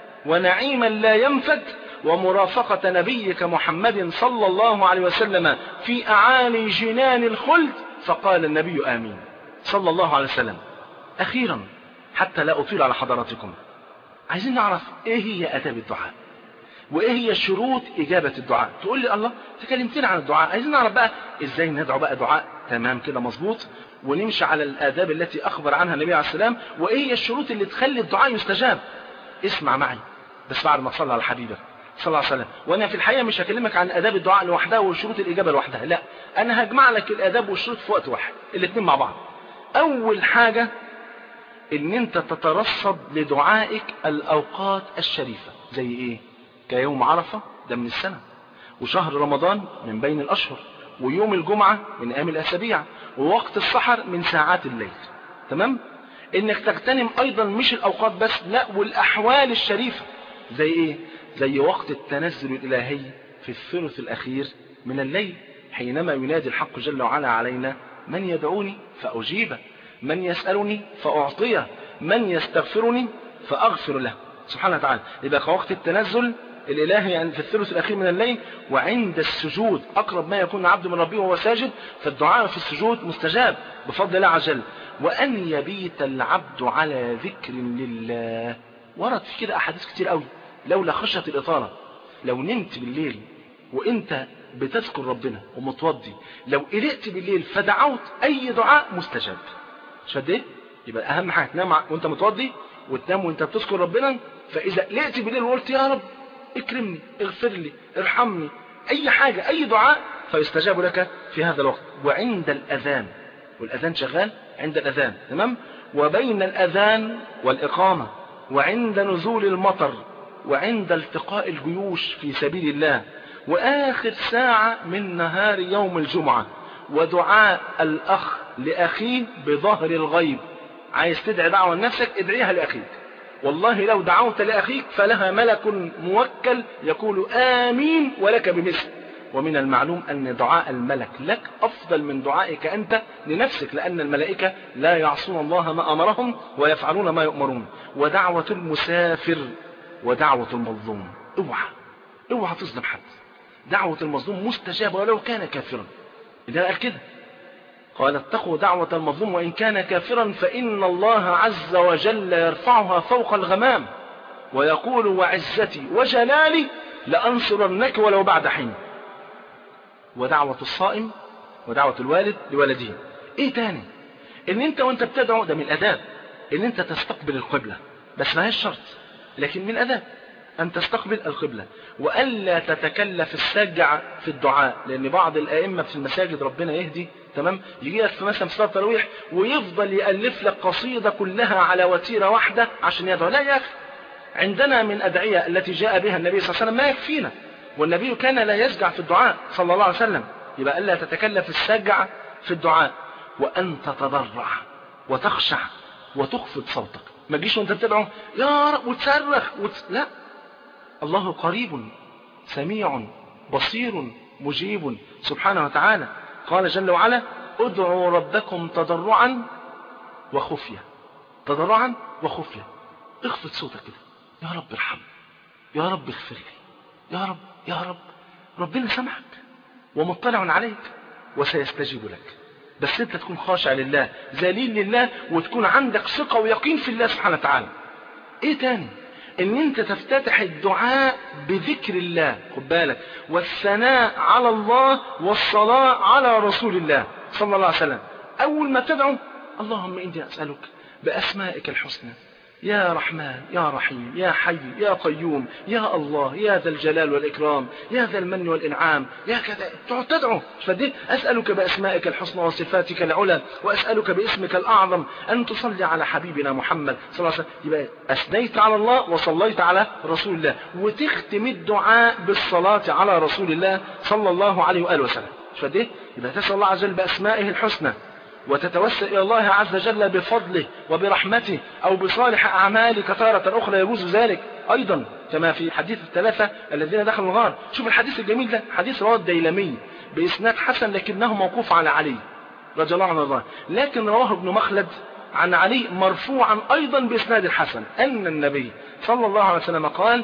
ونعيما لا ينفد ومرافقة نبيك محمد صلى الله عليه وسلم في أعالي جنان الخلد فقال النبي آمين صلى الله عليه وسلم أخيرا حتى لا أطيل على حضراتكم عايزين نعرف إيه هي أداب الدعاء وإيه هي شروط إجابة الدعاء تقول لي الله تكلمتنا عن الدعاء عايزين نعرف بقى إزاي ندعو بقى دعاء تمام كده مظبوط ونمشي على الآداب التي أخبر عنها النبي عليه السلام وإيه هي الشروط اللي تخلي الدعاء يستجاب اسمع معي بس بعد ما صلى على حبيبك صلى الله عليه وسلم وانا في الحقيقه مش هكلمك عن اداب الدعاء لوحدها وشروط الاجابه لوحدها لا انا هجمع لك الاداب والشروط في وقت واحد الاثنين مع بعض اول حاجه ان انت تترصد لدعائك الاوقات الشريفه زي ايه كيوم عرفه ده من السنه وشهر رمضان من بين الاشهر ويوم الجمعه من ايام الاسابيع ووقت السحر من ساعات الليل تمام انك تغتنم ايضا مش الاوقات بس لا والاحوال الشريفه زي ايه زي وقت التنزل الإلهي في الثلث الأخير من الليل حينما ينادي الحق جل وعلا علينا من يدعوني فأجيبه من يسألني فأعطيه من يستغفرني فأغفر له سبحانه وتعالى يبقى وقت التنزل الإلهي يعني في الثلث الأخير من الليل وعند السجود أقرب ما يكون عبد من ربه وهو ساجد فالدعاء في السجود مستجاب بفضل الله عز وجل وأن يبيت العبد على ذكر لله ورد في كده أحاديث كتير قوي لولا خشية الإطالة لو نمت بالليل وانت بتذكر ربنا ومتوضي لو قلقت بالليل فدعوت أي دعاء مستجاب مش قد ايه يبقى أهم حاجة تنام وانت متوضي وتنام وانت بتذكر ربنا فإذا قلقت بالليل وقلت يا رب اكرمني اغفر لي ارحمني أي حاجة أي دعاء فيستجاب لك في هذا الوقت وعند الأذان والأذان شغال عند الأذان تمام وبين الأذان والإقامة وعند نزول المطر وعند التقاء الجيوش في سبيل الله وآخر ساعة من نهار يوم الجمعة ودعاء الأخ لأخيه بظهر الغيب عايز تدعي دعوة لنفسك ادعيها لأخيك والله لو دعوت لأخيك فلها ملك موكل يقول آمين ولك بمثل ومن المعلوم أن دعاء الملك لك أفضل من دعائك أنت لنفسك لأن الملائكة لا يعصون الله ما أمرهم ويفعلون ما يؤمرون ودعوة المسافر ودعوة المظلوم اوعى اوعى تظلم حد دعوة المظلوم مستجابة ولو كان كافرا إذا قال كده قال اتقوا دعوة المظلوم وإن كان كافرا فإن الله عز وجل يرفعها فوق الغمام ويقول وعزتي وجلالي لأنصرنك ولو بعد حين ودعوة الصائم ودعوة الوالد لولده ايه تاني ان انت وانت بتدعو ده من الاداب ان انت تستقبل القبلة بس ما هي الشرط لكن من الاداب ان تستقبل القبلة والا تتكلف السجع في الدعاء لان بعض الائمة في المساجد ربنا يهدي تمام يجي لك في مثلا في صلاه التراويح ويفضل يالف لك قصيده كلها على وتيره واحده عشان يدعو لا يا اخي عندنا من ادعيه التي جاء بها النبي صلى الله عليه وسلم ما يكفينا والنبي كان لا يسجع في الدعاء صلى الله عليه وسلم يبقى الا تتكلف السجع في الدعاء وان تتضرع وتخشع وتخفض صوتك ما تجيش وانت بتدعو يا رب وتصرخ وت... لا الله قريب سميع بصير مجيب سبحانه وتعالى قال جل وعلا ادعوا ربكم تضرعا وخفية تضرعا وخفية اخفض صوتك كده يا رب ارحم يا رب اغفر لي يا رب يا رب ربنا سمعك ومطلع عليك وسيستجيب لك بس انت تكون خاشع لله ذليل لله وتكون عندك ثقة ويقين في الله سبحانه وتعالى ايه تاني ان انت تفتتح الدعاء بذكر الله خد بالك والثناء على الله والصلاة على رسول الله صلى الله عليه وسلم اول ما تدعو اللهم اني اسألك باسمائك الحسنى يا رحمن يا رحيم يا حي يا قيوم يا الله يا ذا الجلال والإكرام يا ذا المن والإنعام يا كذا تقعد تدعو فدي أسألك بأسمائك الحسنى وصفاتك العلى وأسألك باسمك الأعظم أن تصلي على حبيبنا محمد صلى الله عليه وسلم يبقى أثنيت على الله وصليت على رسول الله وتختم الدعاء بالصلاة على رسول الله صلى الله عليه وآله وسلم فدي يبقى تسأل الله عز وجل بأسمائه الحسنى وتتوسل إلى الله عز وجل بفضله وبرحمته أو بصالح أعمالك تارة أخرى يجوز ذلك أيضا كما في حديث الثلاثة الذين دخلوا الغار شوف الحديث الجميل ده حديث رواه الديلمي بإسناد حسن لكنه موقوف على علي رضي الله عنه الله لكن رواه ابن مخلد عن علي مرفوعا أيضا بإسناد الحسن أن النبي صلى الله عليه وسلم قال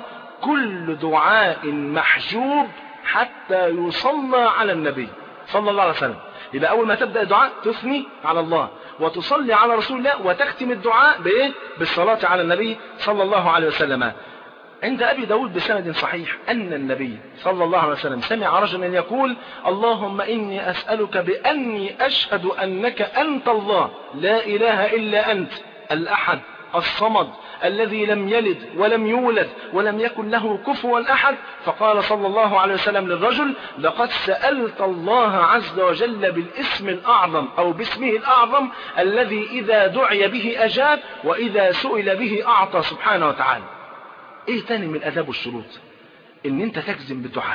كل دعاء محجوب حتى يصلى على النبي صلى الله عليه وسلم يبقى أول ما تبدأ الدعاء تثني على الله وتصلي على رسول الله وتختم الدعاء بإيه؟ بالصلاة على النبي صلى الله عليه وسلم عند أبي داود بسند صحيح أن النبي صلى الله عليه وسلم سمع رجلا يقول اللهم إني أسألك بأني أشهد أنك أنت الله لا إله إلا أنت الأحد الصمد الذي لم يلد ولم يولد ولم يكن له كفوا أحد فقال صلى الله عليه وسلم للرجل لقد سألت الله عز وجل بالاسم الأعظم أو باسمه الأعظم الذي إذا دعي به أجاب وإذا سئل به أعطى سبحانه وتعالى إيه تاني من أداب الشروط إن أنت تجزم بالدعاء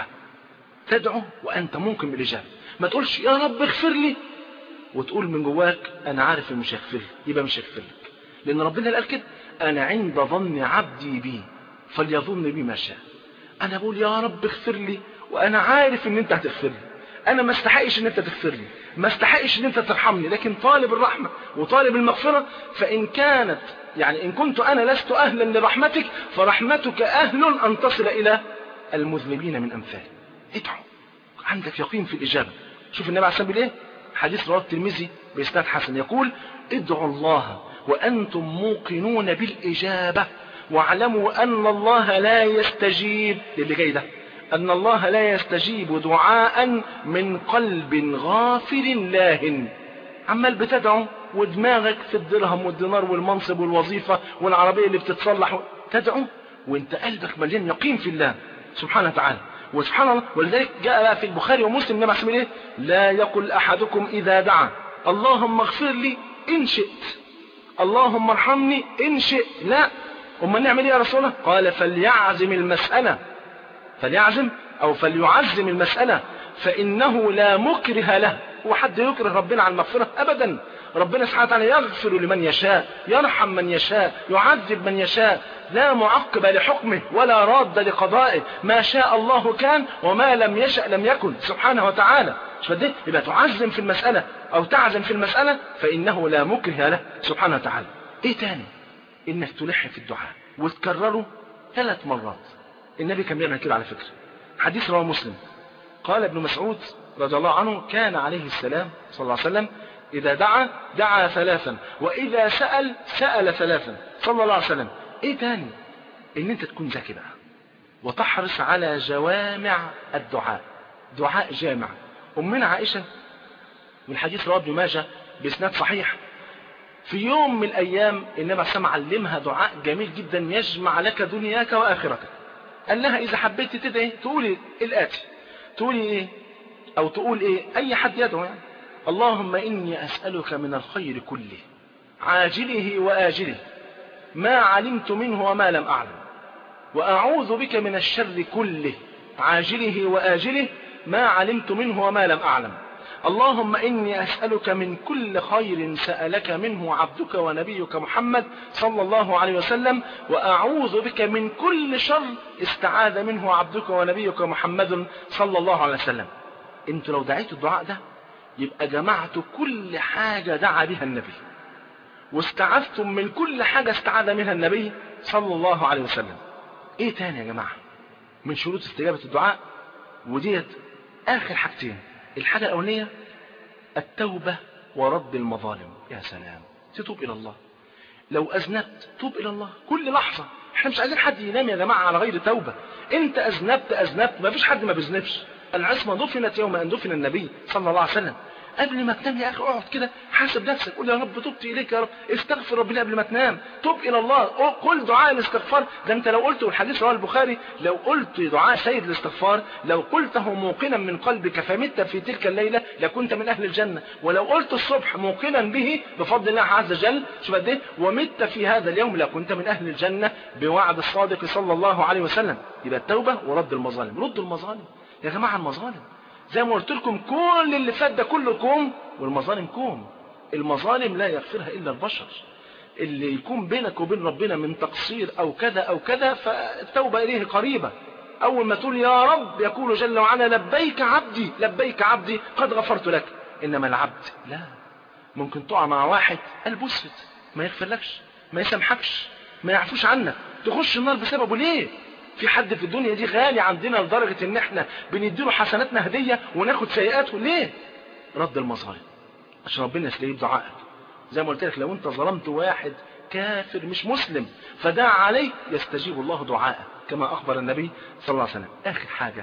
تدعو وأنت ممكن بالإجابة ما تقولش يا رب اغفر لي وتقول من جواك أنا عارف إن مش هيغفر لي يبقى مش هيغفر لك لأن ربنا قال كده أنا عند ظن عبدي بي فليظن بي ما شاء أنا بقول يا رب اغفر لي وأنا عارف إن أنت هتغفر لي أنا ما استحقش إن أنت تغفر لي ما استحقش إن أنت ترحمني لكن طالب الرحمة وطالب المغفرة فإن كانت يعني إن كنت أنا لست أهلا لرحمتك فرحمتك أهل أن تصل إلى المذنبين من أمثالي ادعو عندك يقين في الإجابة شوف النبي عليه الصلاة والسلام إيه حديث رواه الترمذي بإسناد حسن يقول ادعوا الله وأنتم موقنون بالإجابة واعلموا أن الله لا يستجيب للي جاي ده أن الله لا يستجيب دعاء من قلب غافل لاهن عمال بتدعو ودماغك في الدرهم والدينار والمنصب والوظيفة والعربية اللي بتتصلح تدعو وانت قلبك مليان يقين في الله سبحانه وتعالى وسبحان الله ولذلك جاء بقى في البخاري ومسلم النبي عليه ايه لا يقل احدكم اذا دعا اللهم اغفر لي إن شئت اللهم ارحمني إن شئت لا أما نعمل إيه يا رسول الله قال فليعزم المسألة فليعزم أو فليعزم المسألة فإنه لا مكره له هو حد يكره ربنا على المغفرة أبدا ربنا سبحانه وتعالى يغفر لمن يشاء يرحم من يشاء يعذب من يشاء لا معقب لحكمه ولا راد لقضائه ما شاء الله كان وما لم يشأ لم يكن سبحانه وتعالى مش بدي يبقى تعزم في المسألة أو تعزم في المسألة فإنه لا مكره له سبحانه وتعالى إيه تاني إنك تلح في الدعاء وتكرره ثلاث مرات النبي كان بيعمل كده على فكرة حديث رواه مسلم قال ابن مسعود رضي الله عنه كان عليه السلام صلى الله عليه وسلم إذا دعا دعا ثلاثا وإذا سأل سأل ثلاثا صلى الله عليه وسلم إيه تاني إن أنت تكون ذكي بقى وتحرص على جوامع الدعاء دعاء جامع أمنا عائشة والحديث رواه ابن ماجه بإسناد صحيح في يوم من الأيام النبي عليه علمها دعاء جميل جدا يجمع لك دنياك وآخرتك قال لها إذا حبيت تدعي تقولي الآتي تقولي إيه أو تقول إيه أي حد يدعو يعني اللهم إني أسألك من الخير كله عاجله وآجله ما علمت منه وما لم أعلم وأعوذ بك من الشر كله عاجله وآجله ما علمت منه وما لم أعلم اللهم إني أسألك من كل خير سألك منه عبدك ونبيك محمد صلى الله عليه وسلم وأعوذ بك من كل شر استعاذ منه عبدك ونبيك محمد صلى الله عليه وسلم انتوا لو دعيتوا الدعاء ده يبقى جمعتوا كل حاجة دعا بها النبي واستعذتم من كل حاجة استعاذ منها النبي صلى الله عليه وسلم ايه تاني يا جماعة من شروط استجابة الدعاء وديت اخر حاجتين الحاجة الاولانية التوبة ورد المظالم يا سلام تتوب الى الله لو اذنبت توب الى الله كل لحظة احنا مش عايزين حد ينام يا جماعة على غير توبة انت اذنبت اذنبت ما فيش حد ما بيذنبش العصمة دفنت يوم ان دفن النبي صلى الله عليه وسلم قبل ما تنام يا اخي اقعد كده حاسب نفسك قول يا رب تبت اليك يا رب استغفر ربنا قبل ما تنام توب الى الله قل دعاء الاستغفار ده انت لو قلت والحديث رواه البخاري لو قلت دعاء سيد الاستغفار لو قلته موقنا من قلبك فمت في تلك الليله لكنت من اهل الجنه ولو قلت الصبح موقنا به بفضل الله عز وجل شوف قد ايه ومت في هذا اليوم لكنت من اهل الجنه بوعد الصادق صلى الله عليه وسلم يبقى التوبه ورد المظالم ردوا المظالم يا جماعه المظالم زي ما قلت لكم كل اللي فات ده كله كوم والمظالم كوم المظالم لا يغفرها إلا البشر اللي يكون بينك وبين ربنا من تقصير أو كذا أو كذا فالتوبة إليه قريبة أول ما تقول يا رب يقول جل وعلا لبيك عبدي لبيك عبدي قد غفرت لك إنما العبد لا ممكن تقع مع واحد قلبه اسود ما يغفرلكش ما يسامحكش ما يعفوش عنك تخش النار بسببه ليه في حد في الدنيا دي غالي عندنا لدرجة ان احنا بنديله حسناتنا هدية وناخد سيئاته ليه رد المظالم عشان ربنا يستجيب دعائك زي ما قلت لك لو انت ظلمت واحد كافر مش مسلم فدعا عليك يستجيب الله دعائك كما اخبر النبي صلى الله عليه وسلم اخر حاجة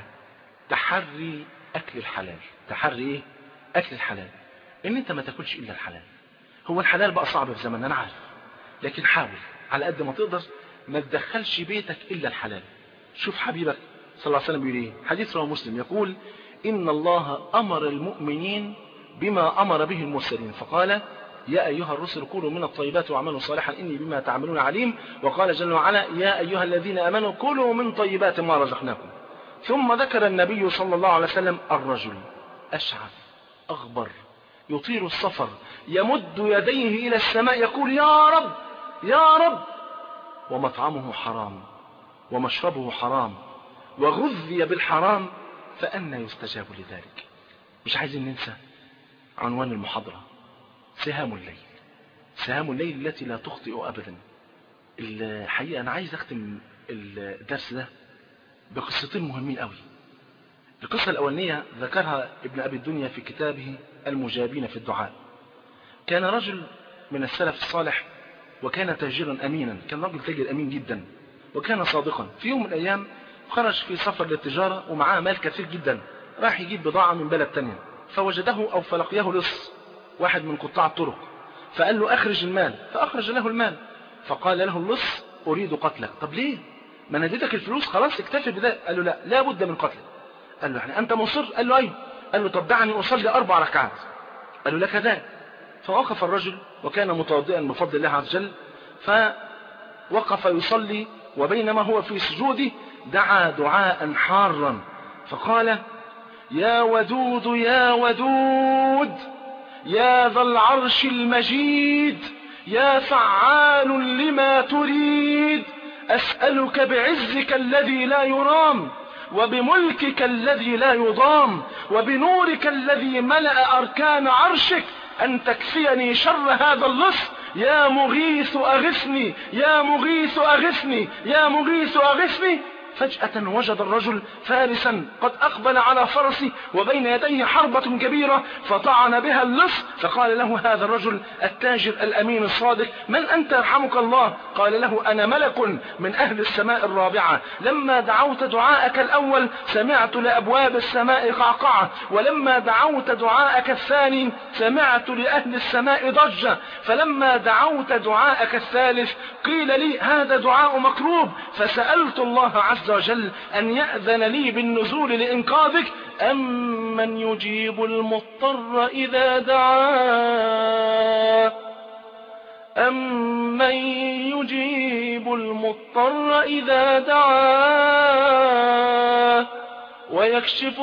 تحري اكل الحلال تحري ايه اكل الحلال ان انت ما تاكلش الا الحلال هو الحلال بقى صعب في زماننا انا عارف لكن حاول على قد ما تقدر ما تدخلش بيتك الا الحلال شوف حبيبك صلى الله عليه وسلم بيقول ايه حديث رواه مسلم يقول ان الله امر المؤمنين بما امر به المرسلين فقال يا ايها الرسل كلوا من الطيبات واعملوا صالحا اني بما تعملون عليم وقال جل وعلا يا ايها الذين امنوا كلوا من طيبات ما رزقناكم ثم ذكر النبي صلى الله عليه وسلم الرجل اشعث اغبر يطيل السفر يمد يديه الى السماء يقول يا رب يا رب ومطعمه حرام ومشربه حرام وغذي بالحرام فأنا يستجاب لذلك مش عايزين ننسى عنوان المحاضرة سهام الليل سهام الليل التي لا تخطئ أبدا الحقيقة أنا عايز أختم الدرس ده بقصتين مهمين قوي القصة الأولانية ذكرها ابن أبي الدنيا في كتابه المجابين في الدعاء كان رجل من السلف الصالح وكان تاجرا أمينا كان رجل تاجر أمين جدا وكان صادقا في يوم من الأيام خرج في سفر للتجارة ومعاه مال كثير جدا راح يجيب بضاعة من بلد تانية فوجده أو فلقيه لص واحد من قطاع الطرق فقال له أخرج المال فأخرج له المال فقال له اللص أريد قتلك طب ليه ما انا اديتك الفلوس خلاص اكتفي بذلك قال له لا لا بد من قتلك قال له يعني أنت مصر قال له أيوه قال له طب دعني أصلي أربع ركعات قال له لك ذلك فوقف الرجل وكان متوضئا بفضل الله عز وجل فوقف يصلي وبينما هو في سجوده دعا دعاء حارا فقال يا ودود يا ودود يا ذا العرش المجيد يا فعال لما تريد أسألك بعزك الذي لا يرام وبملكك الذي لا يضام وبنورك الذي ملأ أركان عرشك أن تكفيني شر هذا اللص يا مغيث أغثني يا مغيث أغثني يا مغيث أغثني فجأة وجد الرجل فارسا قد أقبل على فرسه وبين يديه حربة كبيرة فطعن بها اللص فقال له هذا الرجل التاجر الأمين الصادق من أنت يرحمك الله قال له أنا ملك من أهل السماء الرابعة لما دعوت دعاءك الأول سمعت لأبواب السماء قعقعة ولما دعوت دعاءك الثاني سمعت لأهل السماء ضجة فلما دعوت دعاءك الثالث قيل لي هذا دعاء مكروب فسألت الله عز وجل أن يأذن لي بالنزول لإنقاذك أم من يجيب المضطر إذا دعاه أمن يجيب المضطر إذا دعاه ويكشف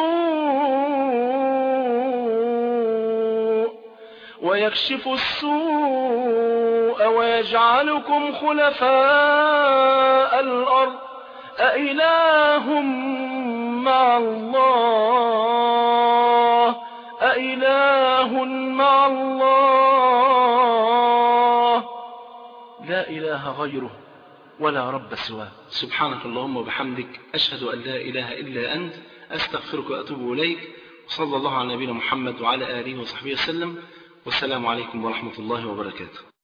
السوء ويكشف السوء ويجعلكم خلفاء الأرض أإله مع الله أإله مع الله لا إله غيره ولا رب سواه سبحانك اللهم وبحمدك أشهد أن لا إله إلا أنت أستغفرك وأتوب إليك وصلى الله على نبينا محمد وعلى آله وصحبه وسلم والسلام عليكم ورحمة الله وبركاته